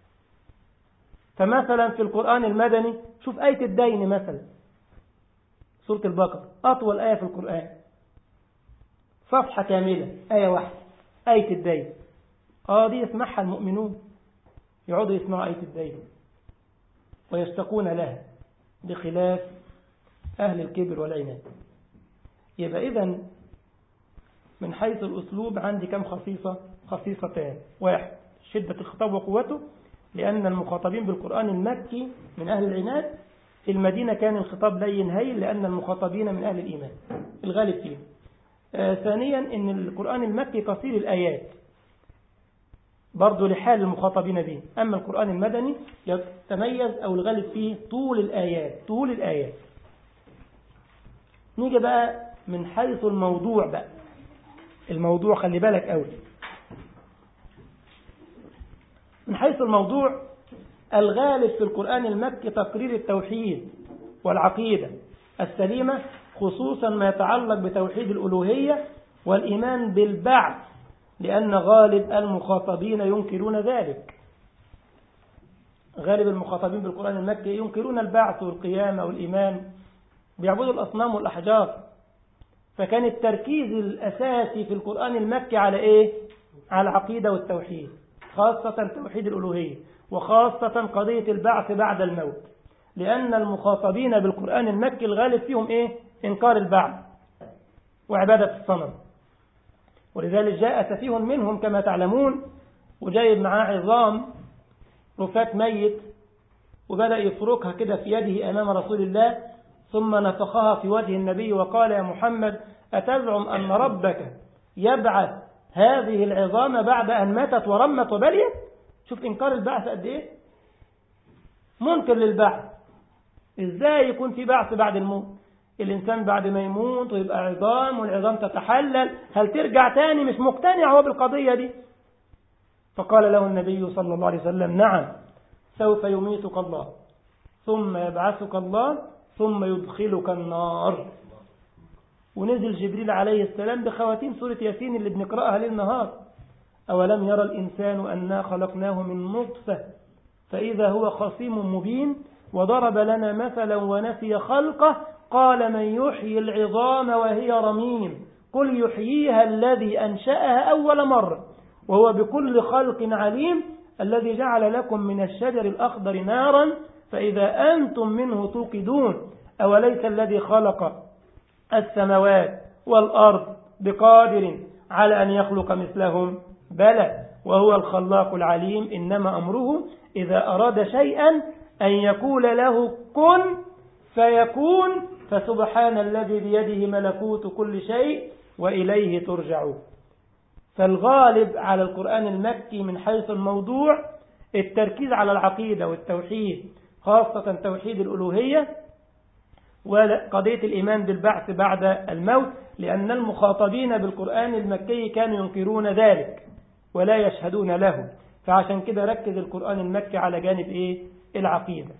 فمثلا في القرآن المدني شوف آية الدين مثلا سورة البقرة أطول آية في القرآن صفحة كاملة آية واحدة آية الدين آه دي يسمعها المؤمنون يقعدوا يسمعوا آية الدين ويشتقون لها بخلاف أهل الكبر والعناد يبقى إذا من حيث الأسلوب عندي كم خصيصة خصيصتان واحد شدة الخطاب وقوته لأن المخاطبين بالقرآن المكي من أهل العناد في المدينة كان الخطاب لين هين لأن المخاطبين من أهل الإيمان الغالب فيه آه ثانيا أن القرآن المكي قصير الآيات برضو لحال المخاطبين به أما القرآن المدني يتميز أو الغالب فيه طول الآيات طول الآيات نيجي بقى من حيث الموضوع بقى الموضوع خلي بالك قوي من حيث الموضوع الغالب في القرآن المكي تقرير التوحيد والعقيدة السليمة خصوصا ما يتعلق بتوحيد الألوهية والإيمان بالبعث لأن غالب المخاطبين ينكرون ذلك غالب المخاطبين بالقرآن المكي ينكرون البعث والقيامة والإيمان بيعبدوا الأصنام والأحجار فكان التركيز الأساسي في القرآن المكي على إيه؟ على العقيدة والتوحيد خاصة توحيد الألوهية وخاصة قضية البعث بعد الموت لأن المخاطبين بالقرآن المكي الغالب فيهم إيه؟ إنكار البعث وعبادة الصنم ولذلك جاء سفيه منهم كما تعلمون وجايب معاه عظام رفات ميت وبدأ يفركها كده في يده أمام رسول الله ثم نفخها في وجه النبي وقال يا محمد أتزعم أن ربك يبعث هذه العظام بعد أن ماتت ورمت وبليت شوف إنكار البعث قد إيه منكر للبعث إزاي يكون في بعث بعد الموت الإنسان بعد ما يموت ويبقى عظام والعظام تتحلل هل ترجع تاني مش مقتنع هو بالقضية دي فقال له النبي صلى الله عليه وسلم نعم سوف يميتك الله ثم يبعثك الله ثم يدخلك النار ونزل جبريل عليه السلام بخواتيم سورة ياسين اللي بنقرأها ليل نهار أولم يرى الإنسان أنا خلقناه من نطفة فإذا هو خصيم مبين وضرب لنا مثلا ونسي خلقه قال من يحيي العظام وهي رميم قل يحييها الذي أنشأها أول مرة وهو بكل خلق عليم الذي جعل لكم من الشجر الأخضر نارا فإذا أنتم منه توقدون أوليس الذي خلق السماوات والأرض بقادر على أن يخلق مثلهم بلى وهو الخلاق العليم إنما أمره إذا أراد شيئا أن يقول له كن فيكون فسبحان الذي بيده ملكوت كل شيء وإليه ترجعون فالغالب على القرآن المكي من حيث الموضوع التركيز على العقيدة والتوحيد خاصة توحيد الألوهية وقضية الإيمان بالبعث بعد الموت لأن المخاطبين بالقرآن المكي كانوا ينكرون ذلك ولا يشهدون له فعشان كده ركز القرآن المكي على جانب إيه؟ العقيدة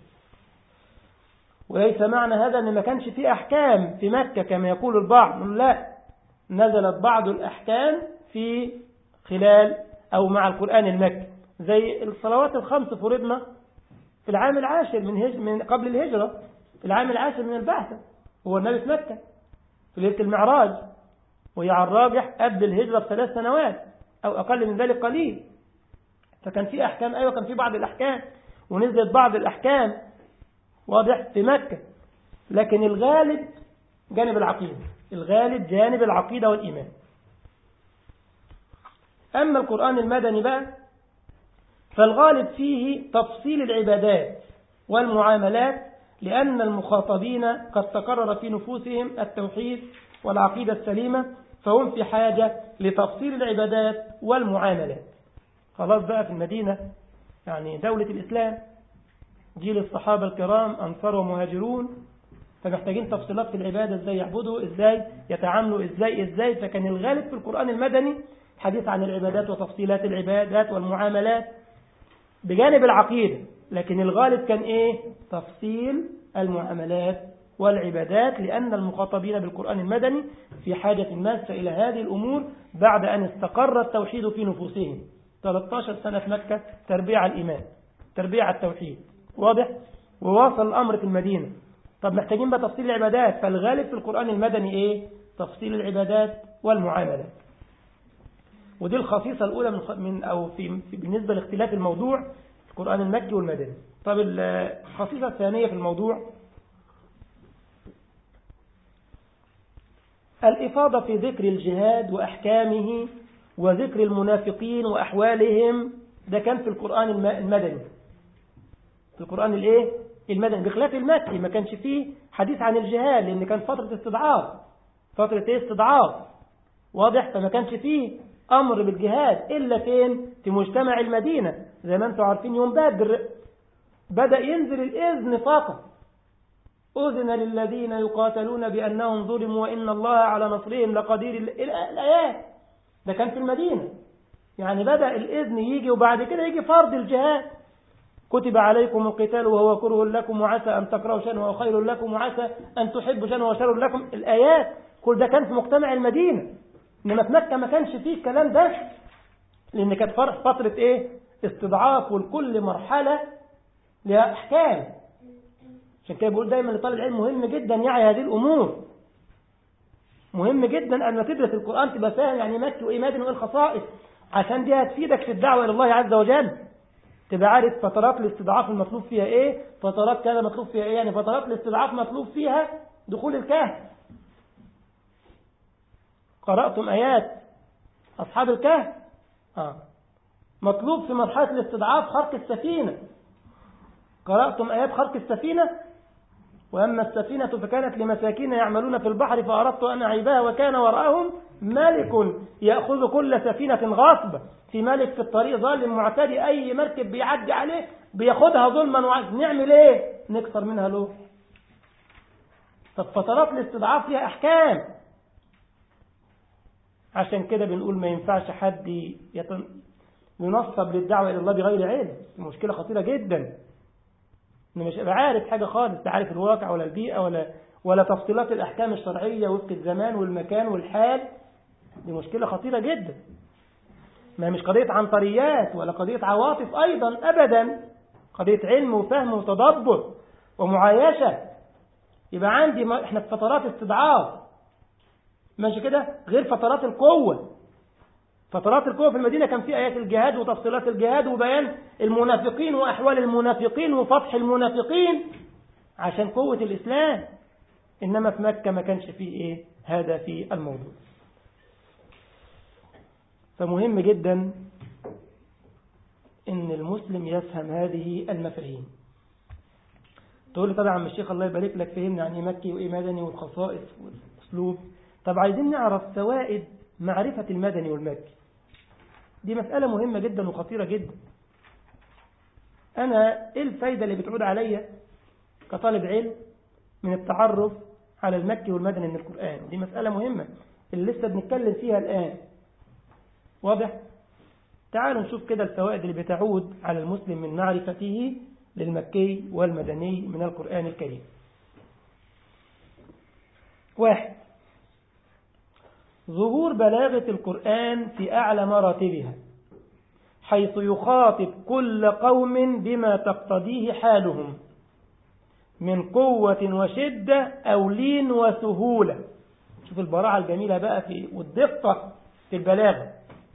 وليس معنى هذا أن ما كانش فيه أحكام في مكة كما يقول البعض لا نزلت بعض الأحكام في خلال أو مع القرآن المكي زي الصلوات الخمس فرضنا في العام العاشر من, هج... من قبل الهجرة في العام العاشر من البعثة هو النبي في مكة في ليلة المعراج وهي على الراجح قبل الهجرة بثلاث سنوات أو أقل من ذلك قليل فكان في أحكام أيوة كان في بعض الأحكام ونزلت بعض الأحكام واضح في مكة لكن الغالب جانب العقيدة الغالب جانب العقيدة والإيمان أما القرآن المدني بقى فالغالب فيه تفصيل العبادات والمعاملات لأن المخاطبين قد تقرر في نفوسهم التوحيد والعقيدة السليمة فهم في حاجة لتفصيل العبادات والمعاملات خلاص بقى في المدينة يعني دولة الإسلام جيل الصحابة الكرام أنصار ومهاجرون فمحتاجين تفصيلات في العبادة ازاي يعبدوا ازاي يتعاملوا ازاي ازاي فكان الغالب في القرآن المدني حديث عن العبادات وتفصيلات العبادات والمعاملات بجانب العقيدة لكن الغالب كان إيه تفصيل المعاملات والعبادات لأن المخاطبين بالقرآن المدني في حاجة ماسة إلى هذه الأمور بعد أن استقر التوحيد في نفوسهم 13 سنة في مكة تربية على الإيمان تربية على التوحيد واضح وواصل الأمر في المدينة طب محتاجين بقى تفصيل العبادات فالغالب في القرآن المدني إيه تفصيل العبادات والمعاملات ودي الخصيصة الأولى من, من أو في بالنسبة لاختلاف الموضوع القرآن المكي والمدني طب الخصيصة الثانية في الموضوع الإفاضة في ذكر الجهاد وأحكامه وذكر المنافقين وأحوالهم ده كان في القرآن المدني في القرآن الايه المدني بخلاف المكي ما كانش فيه حديث عن الجهاد لأن كان فترة استضعاف فترة ايه استضعاف واضح فما كانش فيه أمر بالجهاد إلا فين في مجتمع المدينة زي ما انتم عارفين يوم بدر بدأ ينزل الإذن فقط أذن للذين يقاتلون بأنهم ظلموا وإن الله على نصرهم لقدير الآيات ده كان في المدينة يعني بدأ الإذن يجي وبعد كده يجي فرض الجهاد كتب عليكم القتال وهو كره لكم وعسى أن تكرهوا شيئا وهو خير لكم وعسى أن تحبوا شيئا وهو شر لكم الآيات كل ده كان في مجتمع المدينة إنما في مكة ما كانش فيه الكلام ده لأن كانت فترة إيه استضعاف ولكل مرحلة لها أحكام عشان كده بقول دايما لطالب العلم مهم جدا يعي هذه الأمور مهم جدا أن تدرس القرآن تبقى فاهم يعني مكي وإيه مدني وإيه الخصائص عشان دي هتفيدك في الدعوة إلى الله عز وجل تبقى عارف فترات الاستضعاف المطلوب فيها إيه فترات كذا مطلوب فيها إيه يعني فترات الاستضعاف مطلوب فيها دخول الكهف قرأتم آيات أصحاب الكهف آه. مطلوب في مرحلة الاستضعاف خرق السفينة قرأتم آيات خرق السفينة وأما السفينة فكانت لمساكين يعملون في البحر فأردت أن أعيبها وكان وراءهم ملك يأخذ كل سفينة غاصبة في ملك في الطريق ظالم معتدي أي مركب بيعدي عليه بياخدها ظلما وعز نعمل إيه نكسر منها له طب فترات الاستضعاف فيها أحكام عشان كده بنقول ما ينفعش حد ينصب للدعوة إلى الله بغير علم مشكلة خطيرة جدا انه مش عارف حاجة خالص لا عارف الواقع ولا البيئة ولا ولا تفصيلات الأحكام الشرعية وفق الزمان والمكان والحال دي مشكلة خطيرة جدا ما مش قضية عنطريات ولا قضية عواطف أيضا أبدا قضية علم وفهم وتدبر ومعايشة يبقى عندي ما احنا في فترات استضعاف ماشي كده غير فترات القوة فترات القوة في المدينة كان في آيات الجهاد وتفصيلات الجهاد وبيان المنافقين وأحوال المنافقين وفتح المنافقين عشان قوة الإسلام إنما في مكة ما كانش فيه إيه هذا في الموضوع فمهم جدا إن المسلم يفهم هذه المفاهيم تقول لي طبعا الشيخ الله يبارك لك فهمنا عن إيه مكي وإيه مدني والخصائص والأسلوب طب عايزين نعرف فوائد معرفة المدني والمكي دي مسألة مهمة جدا وخطيرة جدا أنا إيه الفايدة اللي بتعود عليا كطالب علم من التعرف على المكي والمدني من القرآن دي مسألة مهمة اللي لسه بنتكلم فيها الآن واضح؟ تعالوا نشوف كده الفوائد اللي بتعود على المسلم من معرفته للمكي والمدني من القرآن الكريم واحد ظهور بلاغة القرآن في أعلى مراتبها حيث يخاطب كل قوم بما تقتضيه حالهم من قوة وشدة أو لين وسهولة شوف البراعة الجميلة بقى في والدقة في البلاغة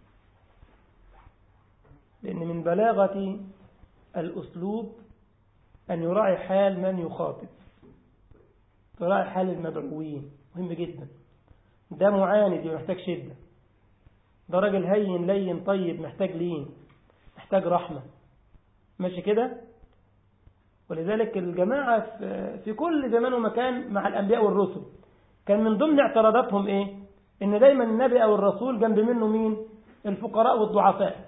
لأن من بلاغة الأسلوب أن يراعي حال من يخاطب تراعي حال المدعوين مهم جدا ده معاند محتاج شدة ده راجل هين لين طيب محتاج لين محتاج رحمة ماشي كده ولذلك الجماعة في كل زمان ومكان مع الأنبياء والرسل كان من ضمن اعتراضاتهم إيه إن دايما النبي أو الرسول جنب منه مين الفقراء والضعفاء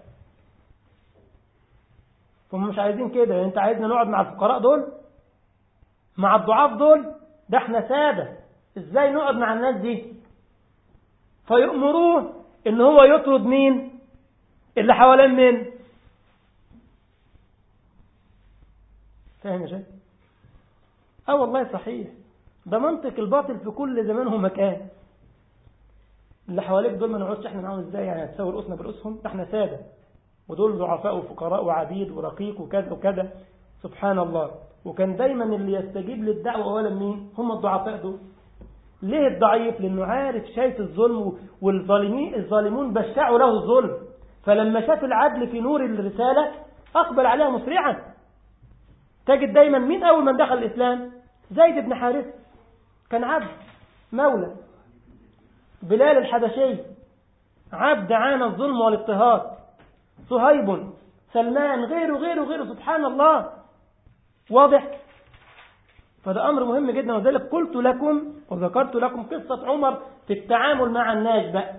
فهم مش عايزين كده انت عايزنا نقعد مع الفقراء دول مع الضعاف دول ده احنا سادة ازاي نقعد مع الناس دي فيأمروه ان هو يطرد مين اللي حوالين مين فاهم يا شيخ اه والله صحيح ده منطق الباطل في كل زمان ومكان اللي حواليك دول ما نقعدش احنا معاهم ازاي يعني هتساوي رؤوسنا برؤوسهم احنا ساده ودول ضعفاء وفقراء وعبيد ورقيق وكذا وكذا سبحان الله وكان دايما اللي يستجيب للدعوه اولا مين هم الضعفاء دول ليه الضعيف لانه عارف شايف الظلم والظالمين الظالمون بشعوا له الظلم فلما شاف العدل في نور الرساله اقبل عليها مسرعا تجد دايما مين اول من دخل الاسلام زيد بن حارثه كان عبد مولى بلال الحبشي عبد عانى الظلم والاضطهاد صهيب سلمان غيره غيره غيره سبحان الله واضح فده أمر مهم جدا وذلك قلت لكم وذكرت لكم قصة عمر في التعامل مع الناس بقى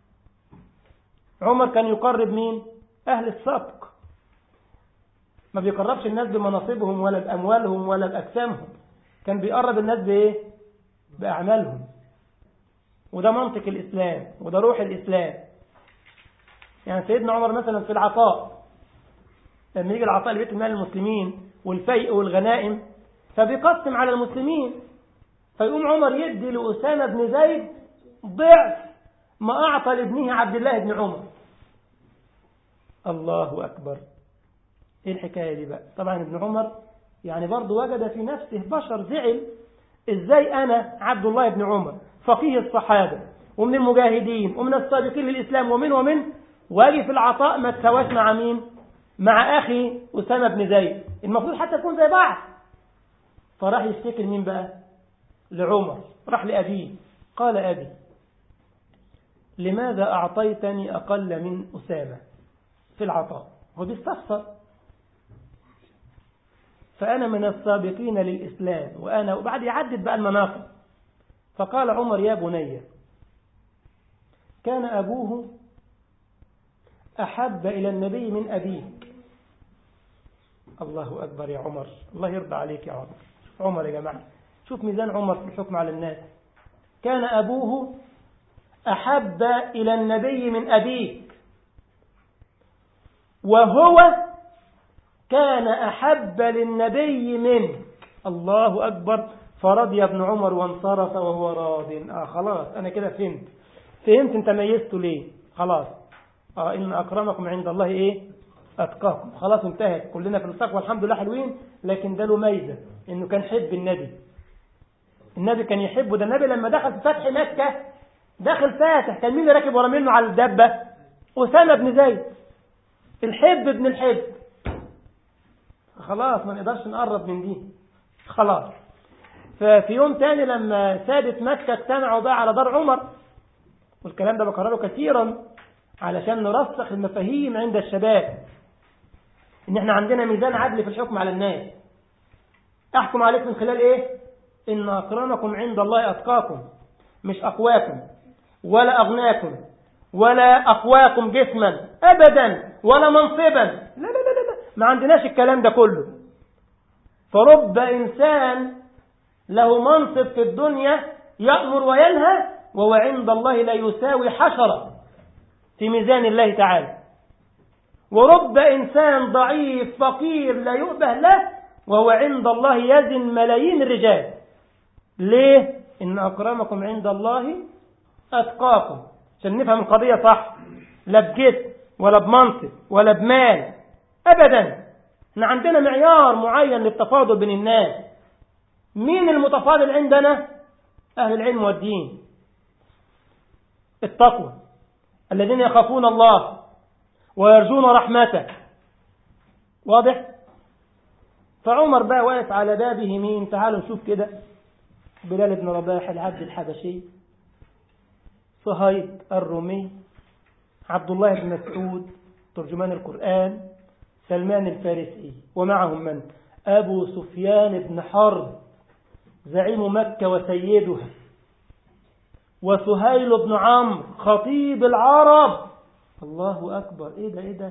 عمر كان يقرب مين أهل السبق ما بيقربش الناس بمناصبهم ولا بأموالهم ولا بأجسامهم كان بيقرب الناس بإيه بأعمالهم وده منطق الإسلام وده روح الإسلام يعني سيدنا عمر مثلا في العطاء لما يجي العطاء لبيت المال المسلمين والفيء والغنائم فبيقسم على المسلمين فيقوم عمر يدي لأسامة بن زيد ضعف ما أعطى لابنه عبد الله بن عمر الله أكبر إيه الحكاية دي بقى طبعا ابن عمر يعني برضه وجد في نفسه بشر زعل إزاي أنا عبد الله بن عمر فقيه الصحابة ومن المجاهدين ومن السابقين للإسلام ومن ومن واجي في العطاء ما تسواش مع مين مع أخي أسامة بن زيد المفروض حتى يكون زي بعض فراح يشتكي مين بقى لعمر راح لأبيه قال أبي لماذا أعطيتني أقل من أسامة في العطاء هو بيستفسر فأنا من السابقين للإسلام وأنا وبعد يعدد بقى المناقب فقال عمر يا بني كان أبوه أحب إلى النبي من أبيك الله أكبر يا عمر الله يرضى عليك يا عمر عمر يا جماعة شوف ميزان عمر في الحكم على الناس كان أبوه أحب إلى النبي من أبيك وهو كان أحب للنبي منك الله أكبر فرضي ابن عمر وانصرف وهو راض آه خلاص أنا كده فهمت فهمت انت ميزته ليه خلاص آه إن أكرمكم عند الله إيه أتقاكم خلاص انتهت كلنا في التقوى الحمد لله حلوين لكن ده له ميزة إنه كان حب النبي النبي كان يحبه ده النبي لما دخل في فتح مكة دخل فاتح كان مين اللي راكب ورا منه على الدبة أسامة بن زيد الحب ابن الحب خلاص ما نقدرش نقرب من دي خلاص ففي يوم تاني لما سادت مكة اجتمعوا بقى على دار عمر والكلام ده بكرره كثيرا علشان نرسخ المفاهيم عند الشباب ان احنا عندنا ميزان عدل في الحكم على الناس احكم عليك من خلال ايه ان اكرمكم عند الله اتقاكم مش اقواكم ولا اغناكم ولا اقواكم جسما ابدا ولا منصبا لا لا لا لا ما عندناش الكلام ده كله فرب انسان له منصب في الدنيا يأمر وينهى وهو عند الله لا يساوي حشرة في ميزان الله تعالى ورب إنسان ضعيف فقير لا يؤبه له وهو عند الله يزن ملايين الرجال ليه؟ إن أكرمكم عند الله أتقاكم عشان نفهم القضية صح لا بجسم ولا بمنصب ولا بمال أبدا احنا عندنا معيار معين للتفاضل بين الناس مين المتفاضل عندنا أهل العلم والدين التقوى الذين يخافون الله ويرجون رحمته واضح فعمر بقى واقف على بابه مين تعالوا نشوف كده بلال بن رباح العبد الحبشي صهيب الرومي عبد الله بن مسعود ترجمان القرآن سلمان الفارسي ومعهم من أبو سفيان بن حرب زعيم مكة وسيدها وسهيل بن عمرو خطيب العرب الله أكبر إيه ده إيه ده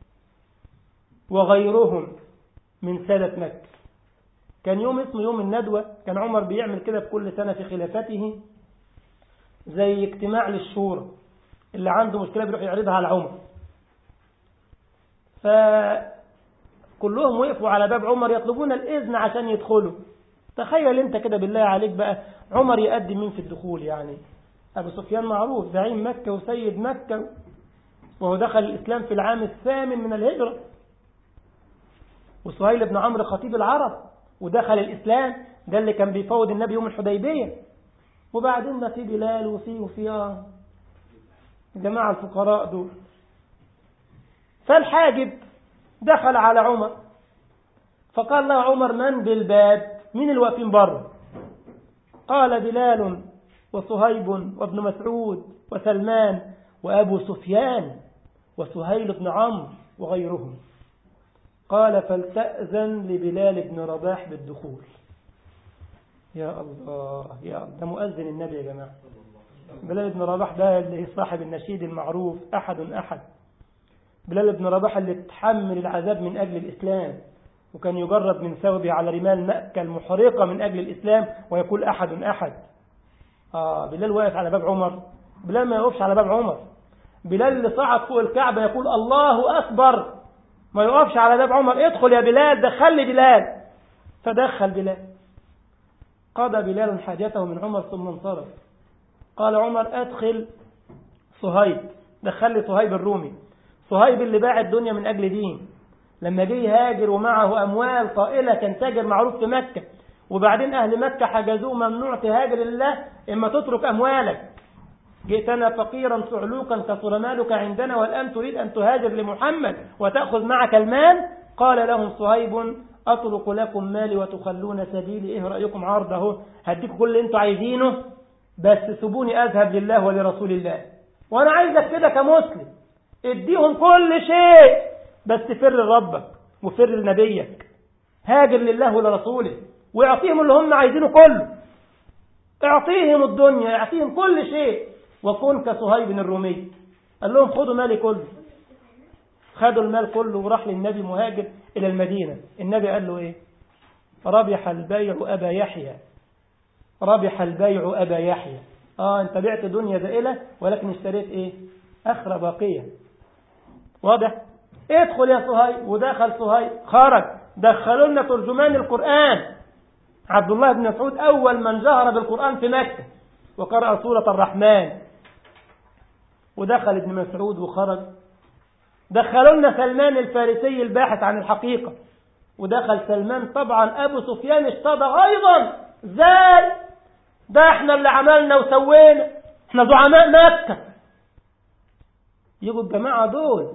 وغيرهم من سادة مكة كان يوم اسمه يوم الندوة كان عمر بيعمل كده في كل سنة في خلافته زي اجتماع للشورى اللي عنده مشكلة بيروح يعرضها على عمر كلهم وقفوا على باب عمر يطلبون الإذن عشان يدخلوا تخيل انت كده بالله عليك بقى عمر يقدم مين في الدخول يعني أبو سفيان معروف زعيم مكة وسيد مكة وهو دخل الإسلام في العام الثامن من الهجرة وسهيل بن عمرو خطيب العرب ودخل الإسلام ده اللي كان بيفوض النبي يوم الحديبية وبعدين ده في بلال وفي وفي آه جماعة الفقراء دول فالحاجب دخل على عمر فقال له عمر من بالباب مين الواقفين بره قال بلال وصهيب وابن مسعود وسلمان وأبو سفيان وسهيل بن عمرو وغيرهم قال فلتأذن لبلال بن رباح بالدخول يا الله يا الله ده مؤذن النبي يا جماعة بلال بن رباح ده اللي صاحب النشيد المعروف أحد أحد بلال بن رباح اللي تحمل العذاب من أجل الإسلام وكان يجرد من ثوبه على رمال مكة المحرقة من أجل الإسلام ويقول أحد أحد آه بلال واقف على باب عمر بلال ما يقفش على باب عمر بلال اللي صعد فوق الكعبة يقول الله أكبر ما يقفش على باب عمر ادخل يا بلال دخل لي بلال فدخل بلال قضى بلال حاجته من عمر ثم انصرف قال عمر ادخل صهيب دخل لي صهيب الرومي صهيب اللي باع الدنيا من أجل دين لما جه يهاجر ومعه أموال طائلة كان تاجر معروف في مكة وبعدين أهل مكة حجزوه ممنوع تهاجر لله إما تترك أموالك جئتنا فقيرا صعلوكا كثر مالك عندنا والآن تريد أن تهاجر لمحمد وتأخذ معك المال قال لهم صهيب أطلق لكم مالي وتخلون سبيلي إيه رأيكم عرضه هديكم كل اللي انتوا عايزينه بس سيبوني أذهب لله ولرسول الله وأنا عايزك كده كمسلم اديهم كل شيء بس فر لربك وفر لنبيك هاجر لله ولرسوله واعطيهم اللي هم عايزينه كله اعطيهم الدنيا اعطيهم كل شيء وكن كصهيب الرومي قال لهم خدوا مالي كله خدوا المال كله وراح للنبي مهاجر إلى المدينة النبي قال له إيه ربح البيع أبا يحيى ربح البيع أبا يحيى آه أنت بعت دنيا زائلة ولكن اشتريت إيه أخرى باقية واضح ادخل يا صهيب ودخل صهيب خرج دخلوا لنا ترجمان القرآن عبد الله بن مسعود أول من جهر بالقرآن في مكة وقرأ سورة الرحمن ودخل ابن مسعود وخرج دخلوا لنا سلمان الفارسي الباحث عن الحقيقة ودخل سلمان طبعا أبو سفيان اشتضى أيضا ازاي ده احنا اللي عملنا وسوينا احنا زعماء مكة يجوا الجماعة دول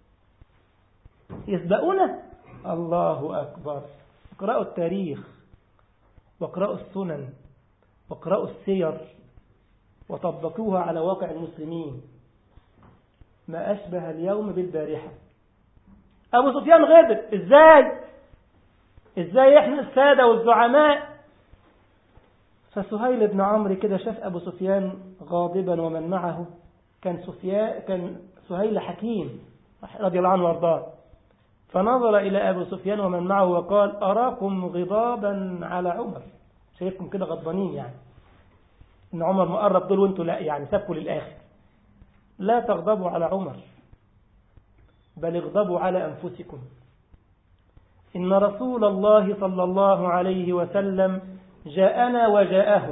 يسبقونا الله أكبر اقرأوا التاريخ واقرأوا السنن واقرأوا السير وطبقوها على واقع المسلمين ما أشبه اليوم بالبارحة أبو سفيان غضب إزاي إزاي إحنا السادة والزعماء فسهيل بن عمرو كده شاف أبو سفيان غاضبا ومن معه كان سفيان كان سهيل حكيم رضي الله عنه وارضاه فنظر إلى أبو سفيان ومن معه وقال أراكم غضابا على عمر شايفكم كده غضبانين يعني إن عمر مقرب دول وانتوا لا يعني سبكوا للآخر لا تغضبوا على عمر بل اغضبوا على أنفسكم إن رسول الله صلى الله عليه وسلم جاءنا وجاءهم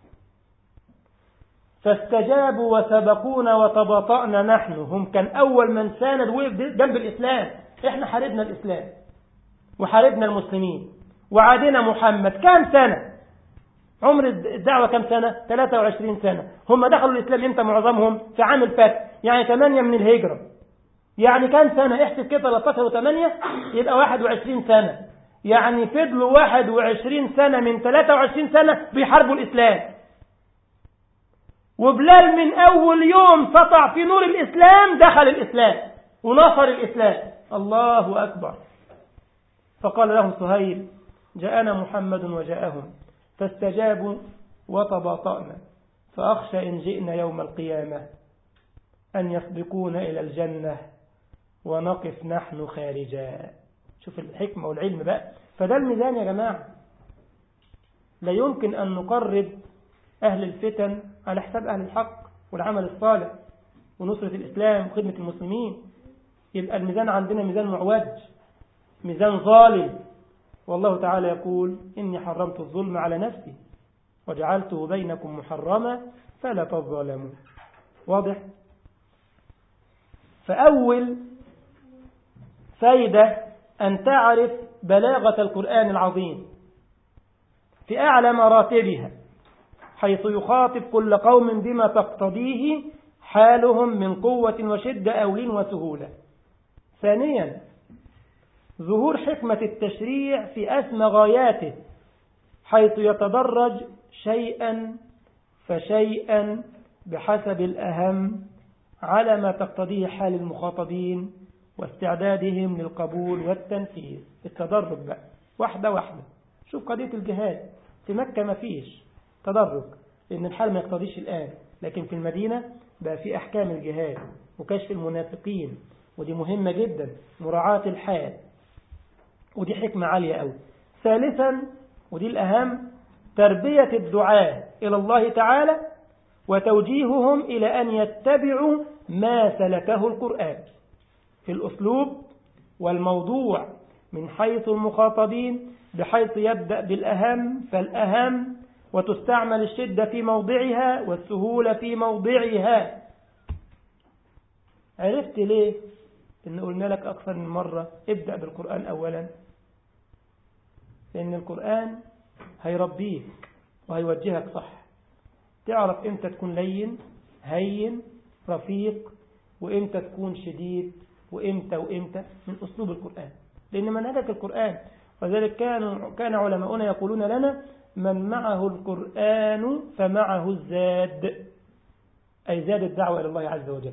فاستجابوا وسبقونا وتباطأنا نحن هم كان أول من ساند وقف جنب الإسلام إحنا حاربنا الإسلام وحاربنا المسلمين وعادنا محمد كام سنة عمر الدعوة كم سنة 23 سنة هم دخلوا الإسلام إمتى معظمهم في عام الفتح يعني 8 من الهجرة يعني كم سنة احسب كده 13 و8 يبقى 21 سنة يعني فضلوا 21 سنة من 23 سنة بيحاربوا الإسلام وبلال من أول يوم سطع في نور الإسلام دخل الإسلام ونصر الإسلام الله أكبر فقال لهم سهيل جاءنا محمد وجاءهم فاستجابوا وتباطأنا فأخشى إن جئنا يوم القيامة أن يسبقونا إلى الجنة ونقف نحن خارجا شوف الحكمة والعلم بقى فده الميزان يا جماعة لا يمكن أن نقرب أهل الفتن على حساب أهل الحق والعمل الصالح ونصرة الإسلام وخدمة المسلمين يبقى الميزان عندنا ميزان معوج ميزان ظالم والله تعالى يقول إني حرمت الظلم على نفسي وجعلته بينكم محرما فلا تظلموا واضح فأول فايدة أن تعرف بلاغة القرآن العظيم في أعلى مراتبها حيث يخاطب كل قوم بما تقتضيه حالهم من قوة وشدة أو لين وسهولة ثانيا ظهور حكمة التشريع في أسمى غاياته حيث يتدرج شيئا فشيئا بحسب الأهم على ما تقتضيه حال المخاطبين واستعدادهم للقبول والتنفيذ التدرج بقى واحدة واحدة شوف قضية الجهاد في مكة ما فيش تدرج لأن الحال ما يقتضيش الآن لكن في المدينة بقى في أحكام الجهاد وكشف المنافقين ودي مهمة جدا مراعاة الحال ودي حكمة عالية أوي ثالثا ودي الأهم تربية الدعاء إلى الله تعالى وتوجيههم إلى أن يتبعوا ما سلكه القرآن في الأسلوب والموضوع من حيث المخاطبين بحيث يبدأ بالأهم فالأهم وتستعمل الشدة في موضعها والسهولة في موضعها عرفت ليه إن قلنا لك أكثر من مرة ابدأ بالقرآن أولا لأن القرآن هيربيك وهيوجهك صح تعرف إمتى تكون لين هين رفيق وإمتى تكون شديد وإمتى وإمتى من أسلوب القرآن لأن منهجك القرآن وذلك كانوا كان علماؤنا يقولون لنا من معه القرآن فمعه الزاد أي زاد الدعوة إلى الله عز وجل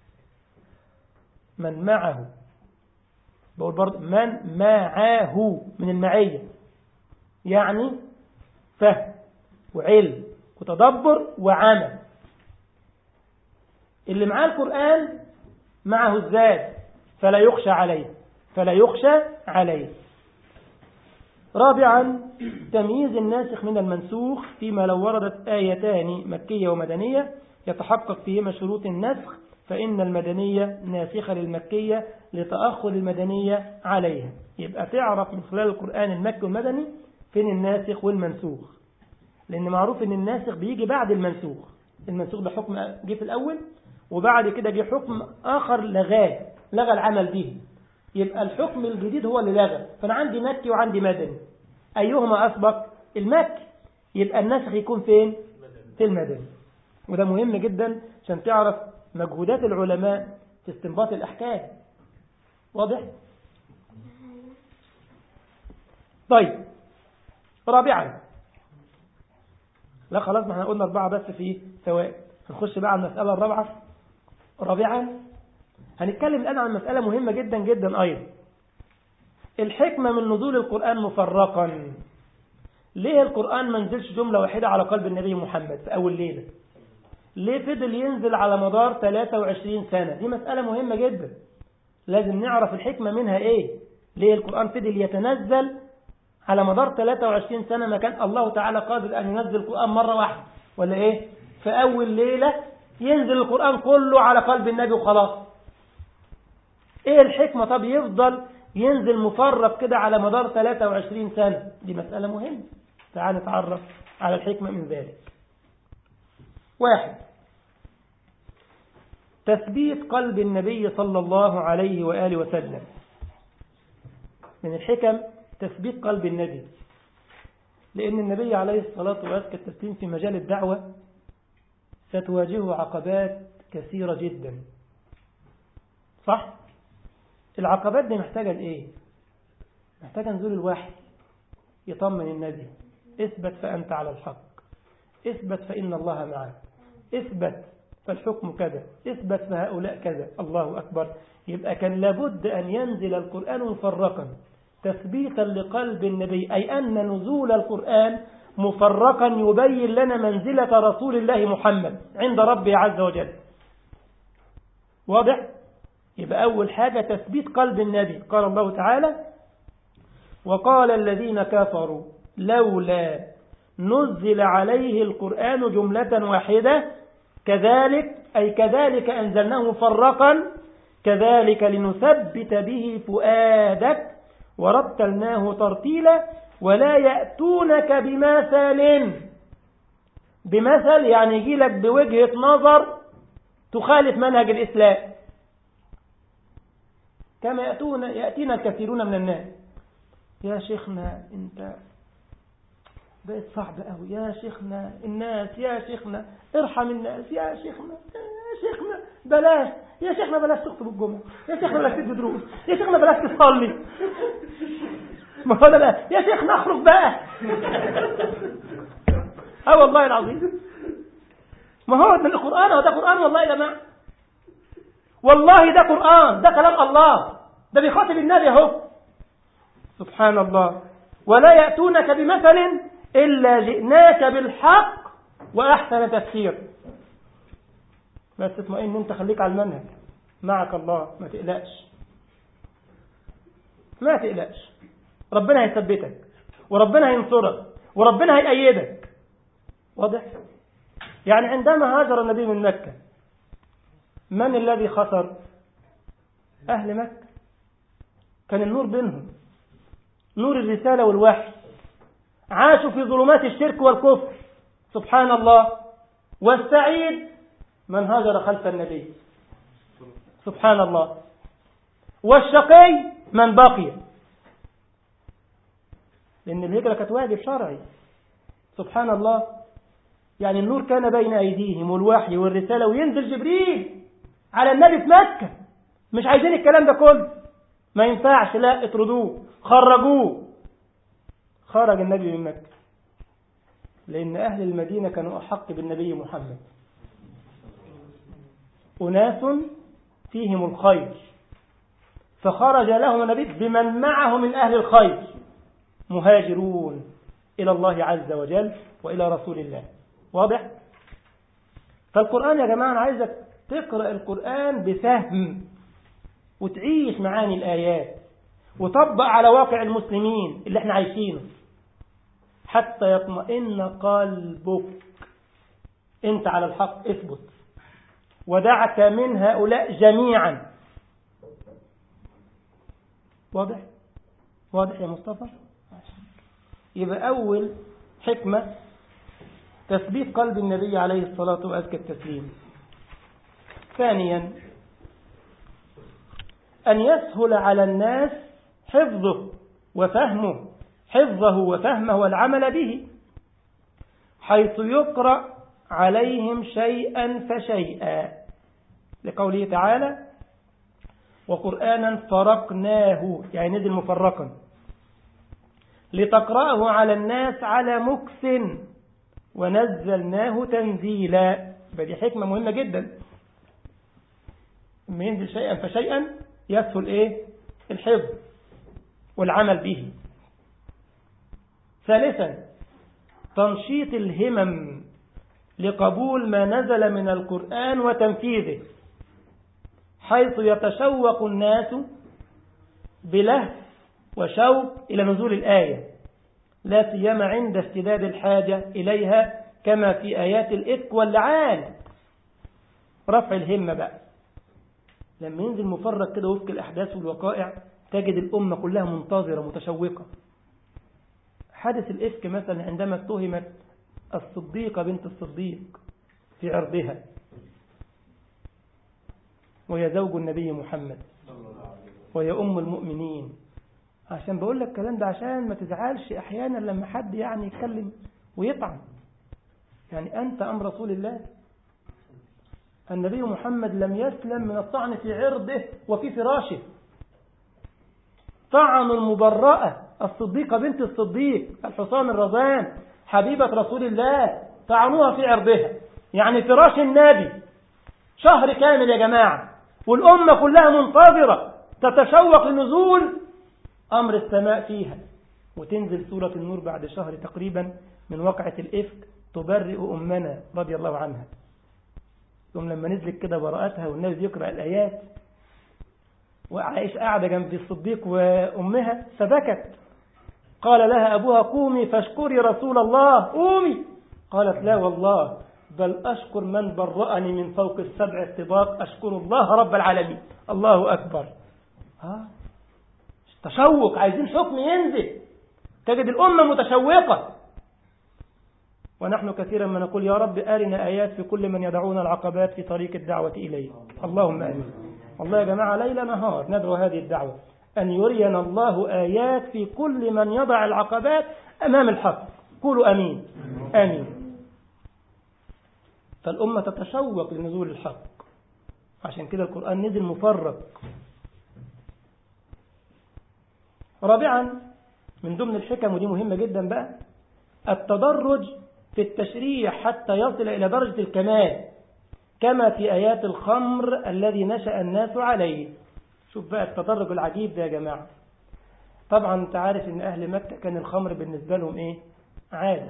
من معه بقول برضه من معه من المعية يعني فهم وعلم وتدبر وعمل اللي معاه القرآن معه الزاد فلا يخشى عليه فلا يخشى عليه رابعا تمييز الناسخ من المنسوخ فيما لو وردت آيتان مكية ومدنية يتحقق فيهما شروط النسخ فإن المدنية ناسخة للمكية لتأخر المدنية عليها يبقى تعرف من خلال القرآن المكي والمدني فين الناسخ والمنسوخ لأن معروف أن الناسخ بيجي بعد المنسوخ المنسوخ ده حكم جه في الأول وبعد كده جه حكم آخر لغاه لغى العمل به يبقى الحكم الجديد هو اللي لغى فأنا عندي مكي وعندي مدني أيهما أسبق المكي يبقى النسخ يكون فين في المدني وده مهم جدا عشان تعرف مجهودات العلماء في استنباط الأحكام واضح طيب رابعا لا خلاص ما احنا قلنا أربعة بس في سواء هنخش بقى على المسألة الرابعة رابعا هنتكلم الآن عن مسألة مهمة جدا جدا أيضا الحكمة من نزول القرآن مفرقا ليه القرآن ما نزلش جملة واحدة على قلب النبي محمد في أول ليلة ليه فضل ينزل على مدار 23 سنة دي مسألة مهمة جدا لازم نعرف الحكمة منها ايه ليه القرآن فضل يتنزل على مدار 23 سنة ما كان الله تعالى قادر أن ينزل القرآن مرة واحدة ولا ايه في أول ليلة ينزل القرآن كله على قلب النبي وخلاص ايه الحكمة طب يفضل ينزل مفرق كده على مدار 23 سنة دي مسألة مهمة تعال نتعرف على الحكمة من ذلك واحد تثبيت قلب النبي صلى الله عليه وآله وسلم من الحكم تثبيت قلب النبي لأن النبي عليه الصلاة والسلام التسليم في مجال الدعوة ستواجهه عقبات كثيرة جدا صح؟ العقبات دي محتاجة لإيه؟ محتاجة نزول الوحي يطمن النبي اثبت فأنت على الحق اثبت فإن الله معك اثبت فالحكم كذا اثبت فهؤلاء كذا الله أكبر يبقى كان لابد أن ينزل القرآن مفرقا تثبيتا لقلب النبي أي أن نزول القرآن مفرقا يبين لنا منزلة رسول الله محمد عند ربه عز وجل واضح؟ يبقى أول حاجة تثبيت قلب النبي قال الله تعالى وقال الذين كفروا لولا نزل عليه القرآن جملة واحدة كذلك أي كذلك أنزلناه مفرقا كذلك لنثبت به فؤادك ورتلناه ترتيلا ولا يأتونك بمثل بمثل يعني يجي لك بوجهة نظر تخالف منهج الإسلام كما يأتون يأتينا الكثيرون من الناس يا شيخنا انت بقت صعب قوي يا شيخنا الناس يا شيخنا ارحم الناس يا شيخنا يا شيخنا بلاش يا شيخنا بلاش تخطب الجمعة يا شيخنا بلاش تدي دروس يا شيخنا بلاش تصلي ما هو ده يا شيخنا اخرج بقى اه والله العظيم ما هو من القرآن هو ده قرآن والله يا جماعة والله ده قرآن ده كلام الله ده بيخاطب النبي اهو سبحان الله ولا يأتونك بمثل إلا جئناك بالحق وأحسن تفسير بس اطمئن انت خليك على المنهج معك الله ما تقلقش ما تقلقش ربنا هيثبتك وربنا هينصرك وربنا هيأيدك واضح يعني عندما هاجر النبي من مكة من الذي خسر أهل مكة كان النور بينهم نور الرسالة والوحي عاشوا في ظلمات الشرك والكفر سبحان الله والسعيد من هاجر خلف النبي سبحان الله والشقي من بقي لأن الهجرة كانت واجب شرعي سبحان الله يعني النور كان بين أيديهم والوحي والرسالة وينزل جبريل على النبي في مكة مش عايزين الكلام ده كله ما ينفعش لا اطردوه خرجوه خرج النبي من مكة لأن أهل المدينة كانوا أحق بالنبي محمد أناس فيهم الخير فخرج لهم النبي بمن معه من أهل الخير مهاجرون إلى الله عز وجل وإلى رسول الله واضح؟ فالقرآن يا جماعة أنا عايزك تقرأ القرآن بفهم وتعيش معاني الآيات وطبق على واقع المسلمين اللي احنا عايشينه حتى يطمئن قلبك انت على الحق اثبت ودعك من هؤلاء جميعا واضح واضح يا مصطفى يبقى أول حكمة تثبيت قلب النبي عليه الصلاة وأزكى التسليم ثانيا أن يسهل على الناس حفظه وفهمه حفظه وفهمه والعمل به حيث يقرأ عليهم شيئا فشيئا لقوله تعالى وقرآنا فرقناه يعني نزل مفرقا لتقرأه على الناس على مكس ونزلناه تنزيلا فدي حكمة مهمة جدا لما ينزل شيئا فشيئا يسهل ايه الحفظ والعمل به ثالثا تنشيط الهمم لقبول ما نزل من القرآن وتنفيذه حيث يتشوق الناس بلهف وشوق إلى نزول الآية لا سيما عند اشتداد الحاجة إليها كما في آيات الإفك واللعان رفع الهمة بقى لما ينزل مفرق كده وفق الأحداث والوقائع تجد الأمة كلها منتظرة متشوقة حدث الإفك مثلا عندما اتهمت الصديقة بنت الصديق في عرضها وهي زوج النبي محمد وهي أم المؤمنين عشان بقول لك الكلام ده عشان ما تزعلش أحيانا لما حد يعني يتكلم ويطعن يعني أنت أم رسول الله النبي محمد لم يسلم من الطعن في عرضه وفي فراشه طعن المبرأة الصديقة بنت الصديق الحصان الرضان حبيبة رسول الله طعنوها في عرضها يعني فراش النبي شهر كامل يا جماعة والأمة كلها منتظرة تتشوق لنزول أمر السماء فيها وتنزل سورة النور بعد شهر تقريبا من وقعة الإفك تبرئ أمنا رضي الله عنها يوم لما نزلت كده براءتها والناس يقرأ الآيات وعائشة قاعدة جنب الصديق وأمها فبكت قال لها أبوها قومي فاشكري رسول الله قومي قالت لا والله بل أشكر من برأني من فوق السبع الطباق أشكر الله رب العالمين الله أكبر ها تشوق عايزين حكم ينزل تجد الأمة متشوقة ونحن كثيرا ما نقول يا رب أرنا آيات في كل من يدعون العقبات في طريق الدعوة إليه اللهم آمين والله يا جماعة ليل نهار ندعو هذه الدعوة أن يرينا الله آيات في كل من يضع العقبات أمام الحق قولوا أمين آمين فالأمة تتشوق لنزول الحق عشان كده القرآن نزل مفرق رابعا من ضمن الحكم ودي مهمة جدا بقى التدرج في التشريع حتى يصل إلى درجة الكمال كما في آيات الخمر الذي نشأ الناس عليه شوف بقى التدرج العجيب ده يا جماعة طبعا انت عارف ان اهل مكة كان الخمر بالنسبة لهم ايه عادة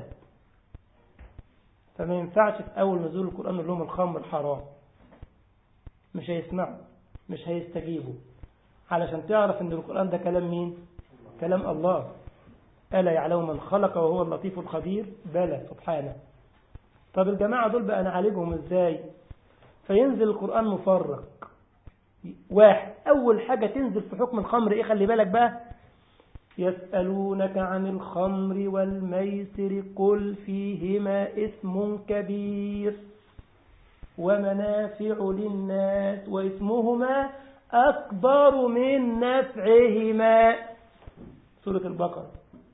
فما ينفعش في اول نزول القرآن نقول لهم الخمر حرام مش هيسمعوا مش هيستجيبوا علشان تعرف ان القرآن ده كلام مين كلام الله ألا يعلم من خلق وهو اللطيف الخبير بلى سبحانه طب الجماعة دول بقى نعالجهم ازاي فينزل القرآن مفرق واحد أول حاجة تنزل في حكم الخمر إيه خلي بالك بقى يسألونك عن الخمر والميسر قل فيهما اسم كبير ومنافع للناس واسمهما أكبر من نفعهما سورة البقرة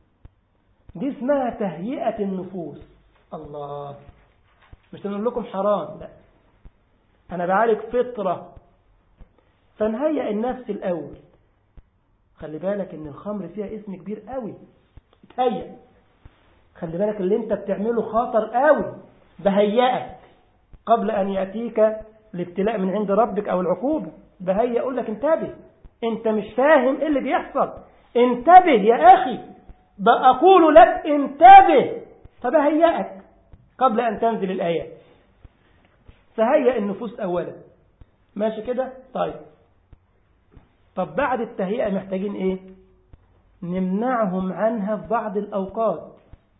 دي اسمها تهيئة النفوس الله مش نقول لكم حرام لا أنا بعالج فطرة فنهيئ النفس الأول خلي بالك ان الخمر فيها اسم كبير قوي اتهيأ خلي بالك اللي انت بتعمله خطر قوي بهيئك قبل ان يأتيك الابتلاء من عند ربك او العقوبة بهيئ اقول لك انتبه انت مش فاهم ايه اللي بيحصل انتبه يا اخي بقول لك انتبه فبهيئك قبل ان تنزل الايات فهيئ النفوس اولا ماشي كده طيب طب بعد التهيئة محتاجين ايه نمنعهم عنها في بعض الأوقات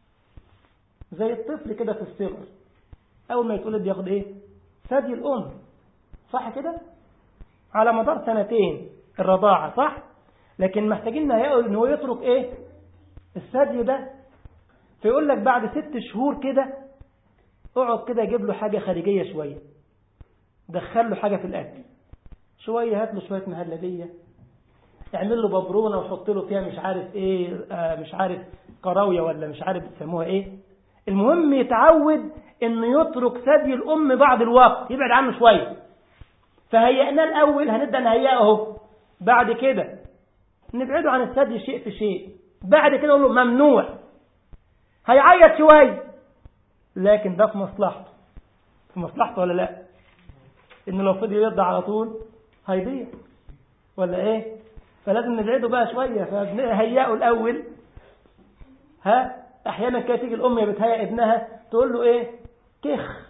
زي الطفل كده في الصغر أول ما يتولد ياخد ايه ثدي الأم صح كده على مدار سنتين الرضاعة صح لكن محتاجين نهيئه ان هو يترك ايه الثدي ده فيقول لك بعد ست شهور كده اقعد كده يجيب له حاجة خارجية شوية دخل له حاجة في الأكل شوية هات له شوية مهلبية اعمل له ببرونة وحط له فيها مش عارف ايه آه مش عارف قراوية ولا مش عارف بيسموها ايه المهم يتعود انه يترك ثدي الام بعض الوقت يبعد عنه شوية فهيئناه الاول هنبدأ نهيئه اهو بعد كده نبعده عن الثدي شيء في شيء بعد كده نقول له ممنوع هيعيط شوية لكن ده في مصلحته في مصلحته ولا لا انه لو فضل يرضى على طول هيضيع ولا ايه فلازم نبعده بقى شوية فهيئه الأول ها أحيانا كده تيجي الأم بتهيئ ابنها تقول له إيه كخ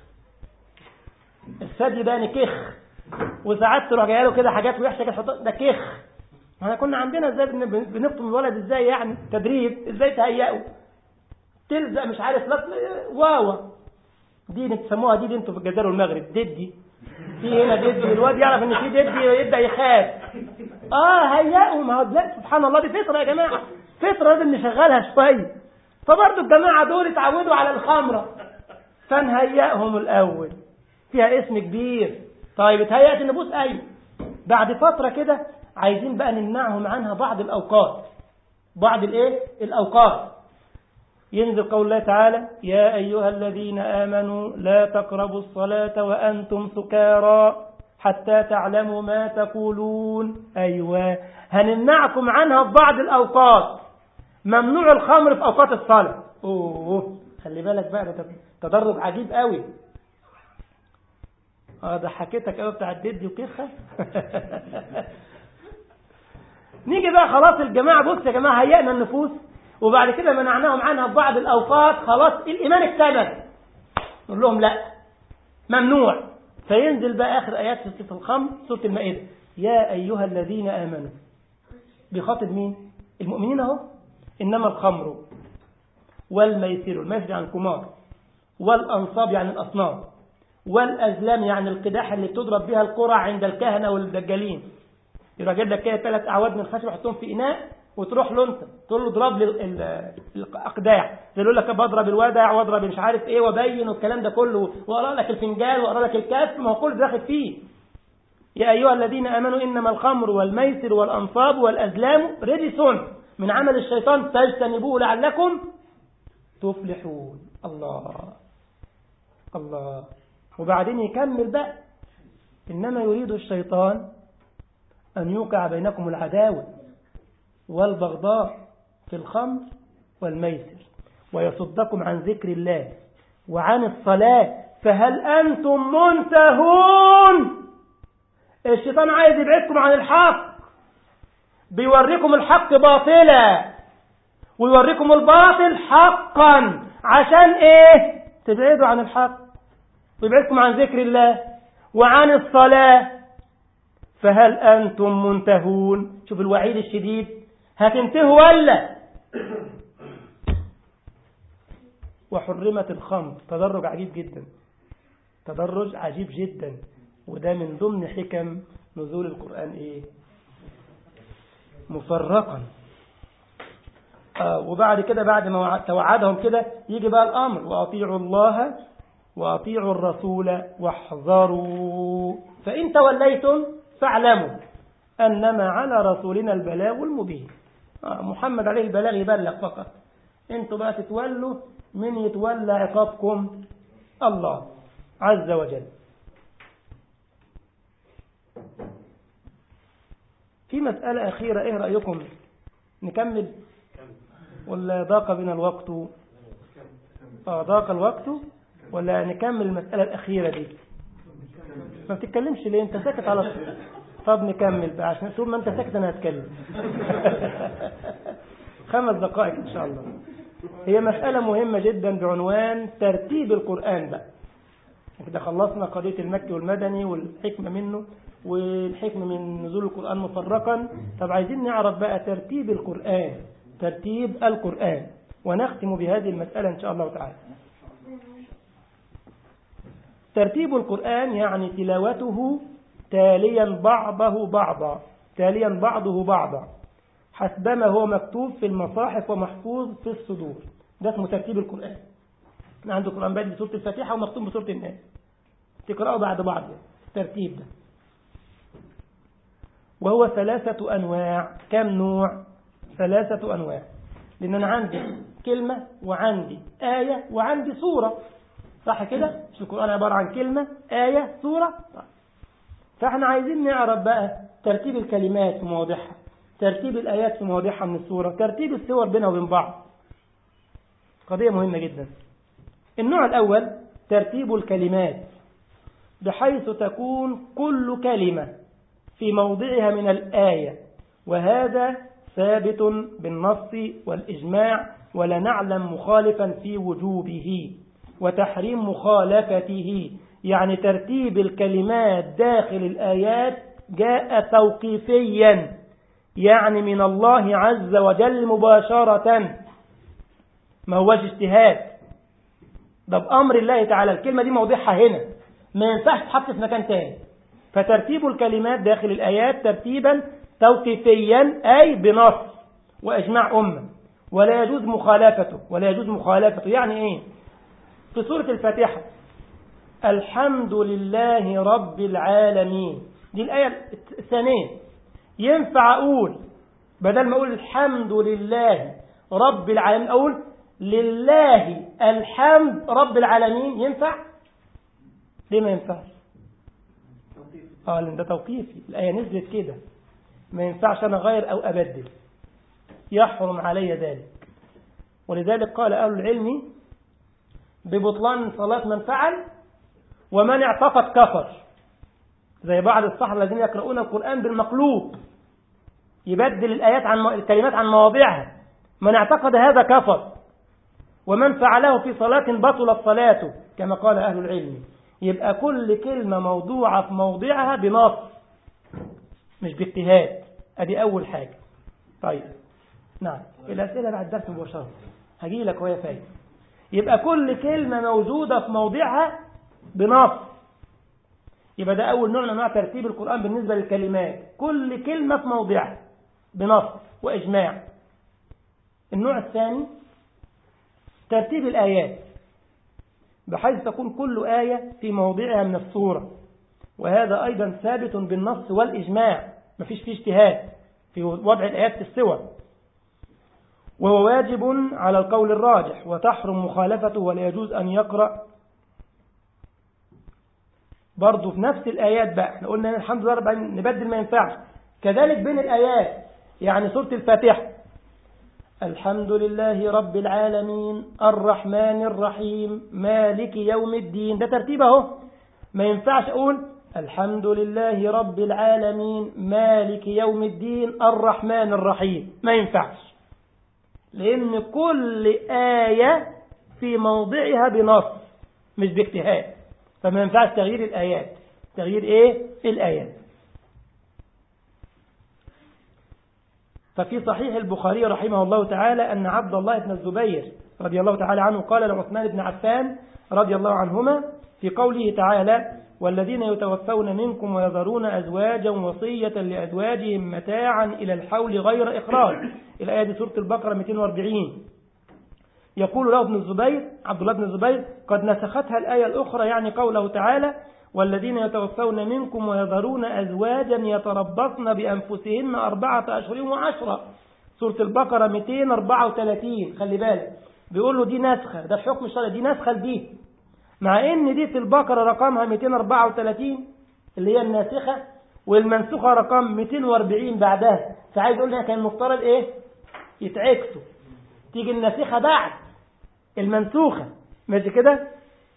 الثدي ده يعني كخ وساعات تروح جايه له كده حاجات وحشه كده تحط ده كخ احنا كنا عندنا ازاي بنفطم الولد ازاي يعني تدريب ازاي تهيئه تلزق مش عارف لا واوا دي بتسموها دي, دي انتوا في الجزائر والمغرب ددي في هنا ددي الواد يعرف ان في ددي يبدا يخاف اه هيئوا ما هو سبحان الله دي فطره يا جماعه فطره لازم نشغلها شويه فبرضه الجماعه دول اتعودوا على الخمره فنهيئهم الاول فيها اسم كبير طيب اتهيأت النفوس ايوه بعد فتره كده عايزين بقى نمنعهم عنها بعض الاوقات بعض الايه الاوقات ينزل قول الله تعالى يا أيها الذين آمنوا لا تقربوا الصلاة وأنتم سكارى حتى تعلموا ما تقولون أيوة هنمنعكم عنها في بعض الأوقات ممنوع الخمر في أوقات الصلاة أوه خلي بالك بقى ده تدرج عجيب قوي اه ده حكيتك قوي بتاع الددي وكخه نيجي بقى خلاص الجماعه بص يا جماعه هيئنا النفوس وبعد كده منعناهم عنها في بعض الأوقات خلاص الإيمان اكتمل نقول لهم لا ممنوع فينزل بقى آخر آيات في سورة الخمر سورة المائدة يا أيها الذين آمنوا بخاطب مين المؤمنين اهو إنما الخمر والميسر الميسر يعني القمار والأنصاب يعني الأصنام والأزلام يعني القداح اللي بتضرب بها القرع عند الكهنة والدجالين يبقى جايب لك كده ثلاث أعواد من خشب يحطهم في إناء وتروح له انت تقول له اضرب لي ال- ال- الاقداح زي يقول لك بضرب الودع واضرب مش عارف ايه وابين والكلام ده كله واقرا لك الفنجان واقرا لك الكاس ما هو كل ده داخل فيه يا ايها الذين امنوا انما الخمر والميسر والانصاب والازلام رجس من عمل الشيطان فاجتنبوه لعلكم تفلحون الله الله وبعدين يكمل بقى إنما يريد الشيطان أن يوقع بينكم العداوة والبغضاء في الخمر والميسر ويصدكم عن ذكر الله وعن الصلاة فهل أنتم منتهون الشيطان عايز يبعدكم عن الحق بيوريكم الحق باطلا ويوريكم الباطل حقا عشان ايه تبعدوا عن الحق ويبعدكم عن ذكر الله وعن الصلاة فهل أنتم منتهون شوف الوعيد الشديد هتنتهوا ولا وحرمت الخمر تدرج عجيب جدا تدرج عجيب جدا وده من ضمن حكم نزول القرآن ايه مفرقا آه وبعد كده بعد ما وع- توعدهم كده يجي بقى الأمر وأطيعوا الله وأطيعوا الرسول واحذروا فإن توليتم فاعلموا أنما على رسولنا البلاغ المبين آه محمد عليه البلاغ يبلغ فقط انتوا بقى تتولوا من يتولى عقابكم الله عز وجل في مسألة أخيرة إيه رأيكم نكمل ولا ضاق بنا الوقت آه ضاق الوقت ولا نكمل المسألة الأخيرة دي ما بتتكلمش ليه انت ساكت على طول طب نكمل بقى عشان طول ما انت ساكت انا هتكلم خمس دقائق ان شاء الله هي مسألة مهمة جدا بعنوان ترتيب القرآن بقى كده خلصنا قضية المكي والمدني والحكمة منه والحكمة من نزول القرآن مفرقا طب عايزين نعرف بقى ترتيب القرآن ترتيب القرآن ونختم بهذه المسألة إن شاء الله تعالى ترتيب القرآن يعني تلاوته تاليا بعضه بعضا تاليا بعضه بعضا حسبما هو مكتوب في المصاحف ومحفوظ في الصدور ده اسمه ترتيب القرآن احنا عنده قرآن بادئ بسورة الفاتحة ومختوم بسورة الناس تقرأه بعد بعض الترتيب ده وهو ثلاثة أنواع كم نوع ثلاثة أنواع لأن أنا عندي كلمة وعندي آية وعندي سورة صح كده مش القرآن عبارة عن كلمة آية سورة طيب. فاحنا عايزين نعرف بقى ترتيب الكلمات في مواضعها ترتيب الآيات في مواضعها من السورة ترتيب السور بينها وبين بعض قضية مهمة جدا النوع الأول ترتيب الكلمات بحيث تكون كل كلمة في موضعها من الآية وهذا ثابت بالنص والإجماع ولا نعلم مخالفا في وجوبه وتحريم مخالفته يعني ترتيب الكلمات داخل الآيات جاء توقيفيا يعني من الله عز وجل مباشرة ما هوش اجتهاد ده بأمر الله تعالى الكلمة دي موضعها هنا ما ينفعش تحط في مكان تاني فترتيب الكلمات داخل الآيات ترتيبا توقيفيا أي بنص وإجماع أمة ولا يجوز مخالفته ولا يجوز مخالفته يعني إيه في سورة الفاتحة الحمد لله رب العالمين دي الآية الثانية ينفع أقول بدل ما أقول الحمد لله رب العالمين أقول لله الحمد رب العالمين ينفع ليه ما ينفعش اه لان ده توقيفي الآية نزلت كده ما ينفعش أنا أغير أو أبدل يحرم علي ذلك ولذلك قال أهل العلم ببطلان صلاة من فعل ومن اعتقد كفر زي بعض الصحابة الذين يقرؤون القرآن بالمقلوب يبدل الآيات عن الكلمات عن مواضعها من اعتقد هذا كفر ومن فعله في صلاة بطلت صلاته كما قال أهل العلم يبقى كل كلمة موضوعة في موضعها بنص مش باجتهاد ادي أول حاجة طيب نعم الأسئلة بعد الدرس مباشرة هجي لك وهي فايدة يبقى كل كلمة موجودة في موضعها بنص يبقى ده أول نوع من أنواع ترتيب القرآن بالنسبة للكلمات كل كلمة في موضعها بنص وإجماع النوع الثاني ترتيب الآيات بحيث تكون كل آية في موضعها من الصورة وهذا أيضا ثابت بالنص والإجماع مفيش فيه اجتهاد في وضع الآيات في السور وهو واجب على القول الراجح وتحرم مخالفته ولا يجوز أن يقرأ برضه في نفس الآيات بقى احنا قلنا الحمد لله رب نبدل ما ينفعش كذلك بين الآيات يعني سورة الفاتحة الحمد لله رب العالمين الرحمن الرحيم مالك يوم الدين ده ترتيب اهو ما ينفعش أقول الحمد لله رب العالمين مالك يوم الدين الرحمن الرحيم ما ينفعش لأن كل آية في موضعها بنص مش باجتهاد فما ينفعش تغيير الآيات تغيير إيه؟ الآيات ففي صحيح البخاري رحمه الله تعالى أن عبد الله بن الزبير رضي الله تعالى عنه قال لعثمان بن عفان رضي الله عنهما في قوله تعالى والذين يتوفون منكم ويذرون أزواجا وصية لأزواجهم متاعا إلى الحول غير إخراج الآية دي سورة البقرة 240 يقول له ابن الزبير عبد الله بن الزبير قد نسختها الآية الأخرى يعني قوله تعالى والذين يتوفون منكم ويذرون أزواجا يتربصن بأنفسهن أربعة أشهر وعشرة سورة البقرة 234 خلي بالك بيقول له دي نسخة ده الحكم الشرعي دي نسخة لدي مع ان دي في البقرة رقمها 234 اللي هي الناسخة والمنسوخة رقم 240 بعدها فعايز اقول لها كان المفترض ايه يتعكسوا تيجي الناسخة بعد المنسوخة ماشي كده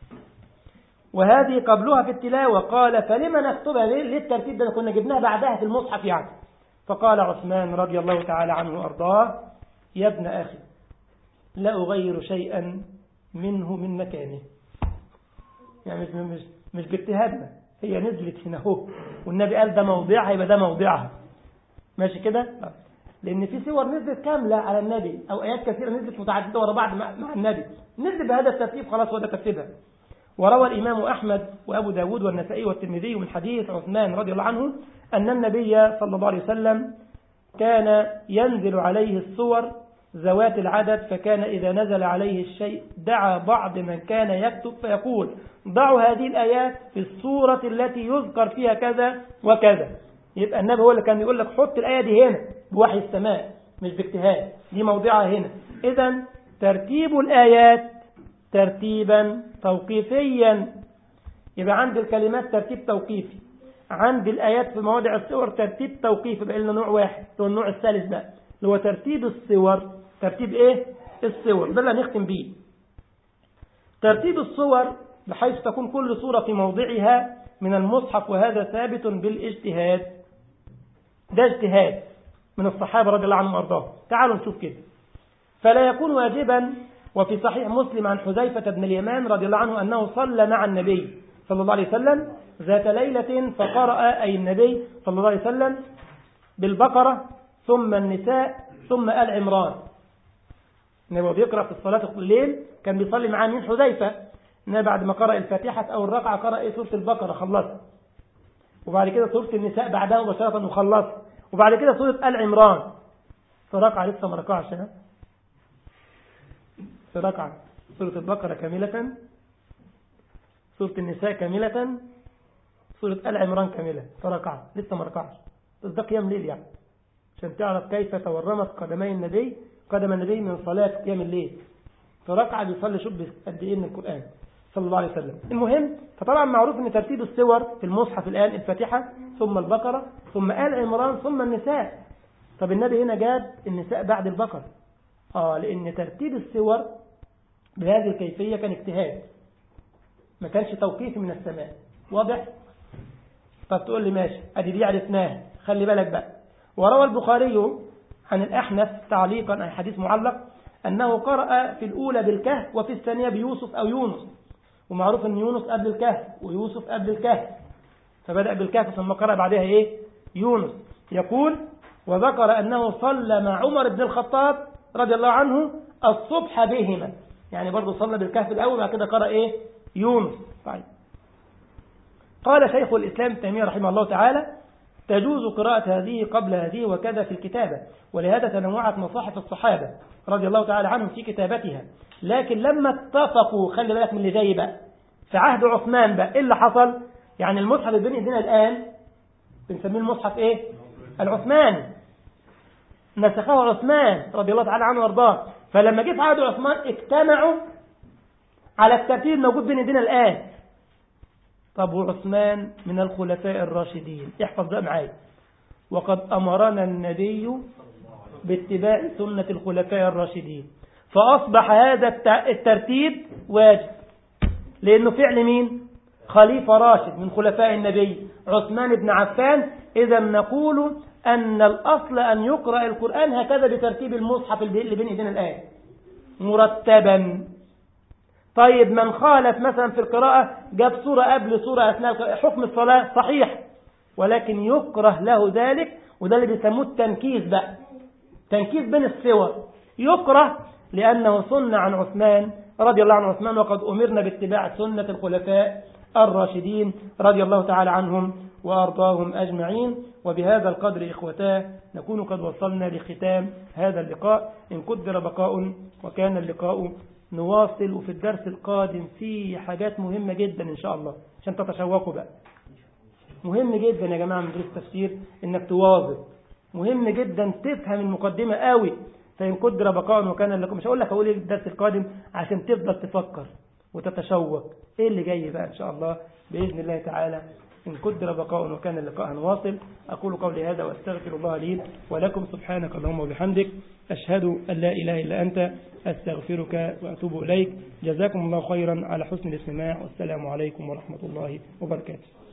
وهذه قبلها في التلاوة قال فلما نكتبها ليه ليه الترتيب ده كنا جبناها بعدها في المصحف يعني فقال عثمان رضي الله تعالى عنه وأرضاه يا ابن أخي لا أغير شيئا منه من مكانه يعني مش مش مش باجتهادنا هي نزلت هنا اهو والنبي قال ده موضعها يبقى ده موضعها ماشي كده لان في صور نزلت كامله على النبي او ايات كثيره نزلت متعدده ورا بعض مع النبي نزل بهذا الترتيب خلاص هو ده ترتيبها وروى الإمام أحمد وأبو داود والنسائي والترمذي من حديث عثمان رضي الله عنه أن النبي صلى الله عليه وسلم كان ينزل عليه الصور ذوات العدد فكان إذا نزل عليه الشيء دعا بعض من كان يكتب فيقول ضعوا هذه الآيات في الصورة التي يذكر فيها كذا وكذا يبقى النبي هو اللي كان يقول لك حط الآية دي هنا بوحي السماء مش باجتهاد دي موضعها هنا إذا ترتيب الآيات ترتيبا توقيفيا يبقى عند الكلمات ترتيب توقيفي عند الآيات في مواضع الصور ترتيب توقيفي بقى لنا نوع واحد هو النوع الثالث بقى اللي هو ترتيب الصور ترتيب ايه الصور ده اللي هنختم بيه ترتيب الصور بحيث تكون كل صورة في موضعها من المصحف وهذا ثابت بالاجتهاد ده اجتهاد من الصحابة رضي الله عنهم وارضاهم تعالوا نشوف كده فلا يكون واجبا وفي صحيح مسلم عن حذيفة بن اليمان رضي الله عنه أنه صلى مع النبي صلى الله عليه وسلم ذات ليلة فقرأ أي النبي صلى الله عليه وسلم بالبقرة ثم النساء ثم آل عمران النبي بيقرأ في الصلاة الليل كان بيصلي معاه مين حذيفة النبي بعد ما قرأ الفاتحة أو الرقعة قرأ إيه سورة البقرة خلصها وبعد كده سورة النساء بعدها مباشرة وخلصها وبعد كده سورة آل عمران في رقعة لسه ما ركعش في ركعة سورة البقرة كاملة سورة النساء كاملة سورة آل عمران كاملة في ركعة لسه ما ركعش بس ده قيام ليل يعني عشان تعرف كيف تورمت قدمي النبي قدم النبي من صلاة قيام الليل في ركعة بيصلي شوف قد ايه من القرآن صلى الله عليه وسلم المهم فطبعا معروف ان ترتيب السور في المصحف الآن الفاتحة ثم البقرة ثم آل عمران ثم النساء طب النبي هنا جاب النساء بعد البقرة آه لأن ترتيب السور بهذه الكيفية كان اجتهاد ما كانش توقيفي من السماء واضح طب تقول لي ماشي ادي دي عرفناها خلي بالك بقى وروى البخاري عن الأحنف تعليقا عن حديث معلق أنه قرأ في الأولى بالكهف وفي الثانية بيوسف أو يونس ومعروف أن يونس قبل الكهف ويوسف قبل الكهف فبدأ بالكهف ثم قرأ بعدها إيه يونس يقول وذكر أنه صلى مع عمر بن الخطاب رضي الله عنه الصبح بهما يعني برضه صلى بالكهف الأول بعد كده قرأ إيه يونس طيب قال شيخ الإسلام تيمية رحمه الله تعالى تجوز قراءة هذه قبل هذه وكذا في الكتابة ولهذا تنوعت مصاحف الصحابة رضي الله تعالى عنهم في كتابتها لكن لما اتفقوا خلي بالك من اللي جاي بقى في عهد عثمان بقى ايه اللي حصل يعني المصحف اللي بين ايدينا الان بنسميه المصحف ايه العثماني نسخه عثمان رضي الله تعالى عنه وارضاه فلما جه في عهد عثمان اجتمعوا على الترتيب الموجود بين ايدينا الان طب وعثمان من الخلفاء الراشدين احفظ بقى معايا وقد امرنا النبي باتباع سنة الخلفاء الراشدين فأصبح هذا الترتيب واجب لأنه فعل مين خليفة راشد من خلفاء النبي عثمان بن عفان إذا نقول أن الأصل أن يقرأ القرآن هكذا بترتيب المصحف اللي بين إيدينا الآن مرتبا طيب من خالف مثلا في القراءة جاب سورة قبل سورة أثناء حكم الصلاة صحيح ولكن يكره له ذلك وده اللي بيسموه التنكيس بقى تنكيس بين السور يكره لأنه سنة عن عثمان رضي الله عن عثمان وقد أمرنا باتباع سنة الخلفاء الراشدين رضي الله تعالى عنهم وأرضاهم أجمعين وبهذا القدر إخوتاه نكون قد وصلنا لختام هذا اللقاء إن قدر بقاء وكان اللقاء نواصل وفي الدرس القادم في حاجات مهمة جدا إن شاء الله عشان تتشوقوا بقى مهم جدا يا جماعة من دروس التفسير إنك تواظب مهم جدا تفهم المقدمة قوي فإن قدر بقاء وكان لكم مش هقول لك أقول إيه الدرس القادم عشان تفضل تفكر وتتشوق إيه اللي جاي بقى إن شاء الله بإذن الله تعالى إن قدر بقاء وكان اللقاء واصل أقول قولي هذا وأستغفر الله لي ولكم سبحانك اللهم وبحمدك أشهد أن لا إله إلا أنت أستغفرك وأتوب إليك جزاكم الله خيرا على حسن الاستماع والسلام عليكم ورحمة الله وبركاته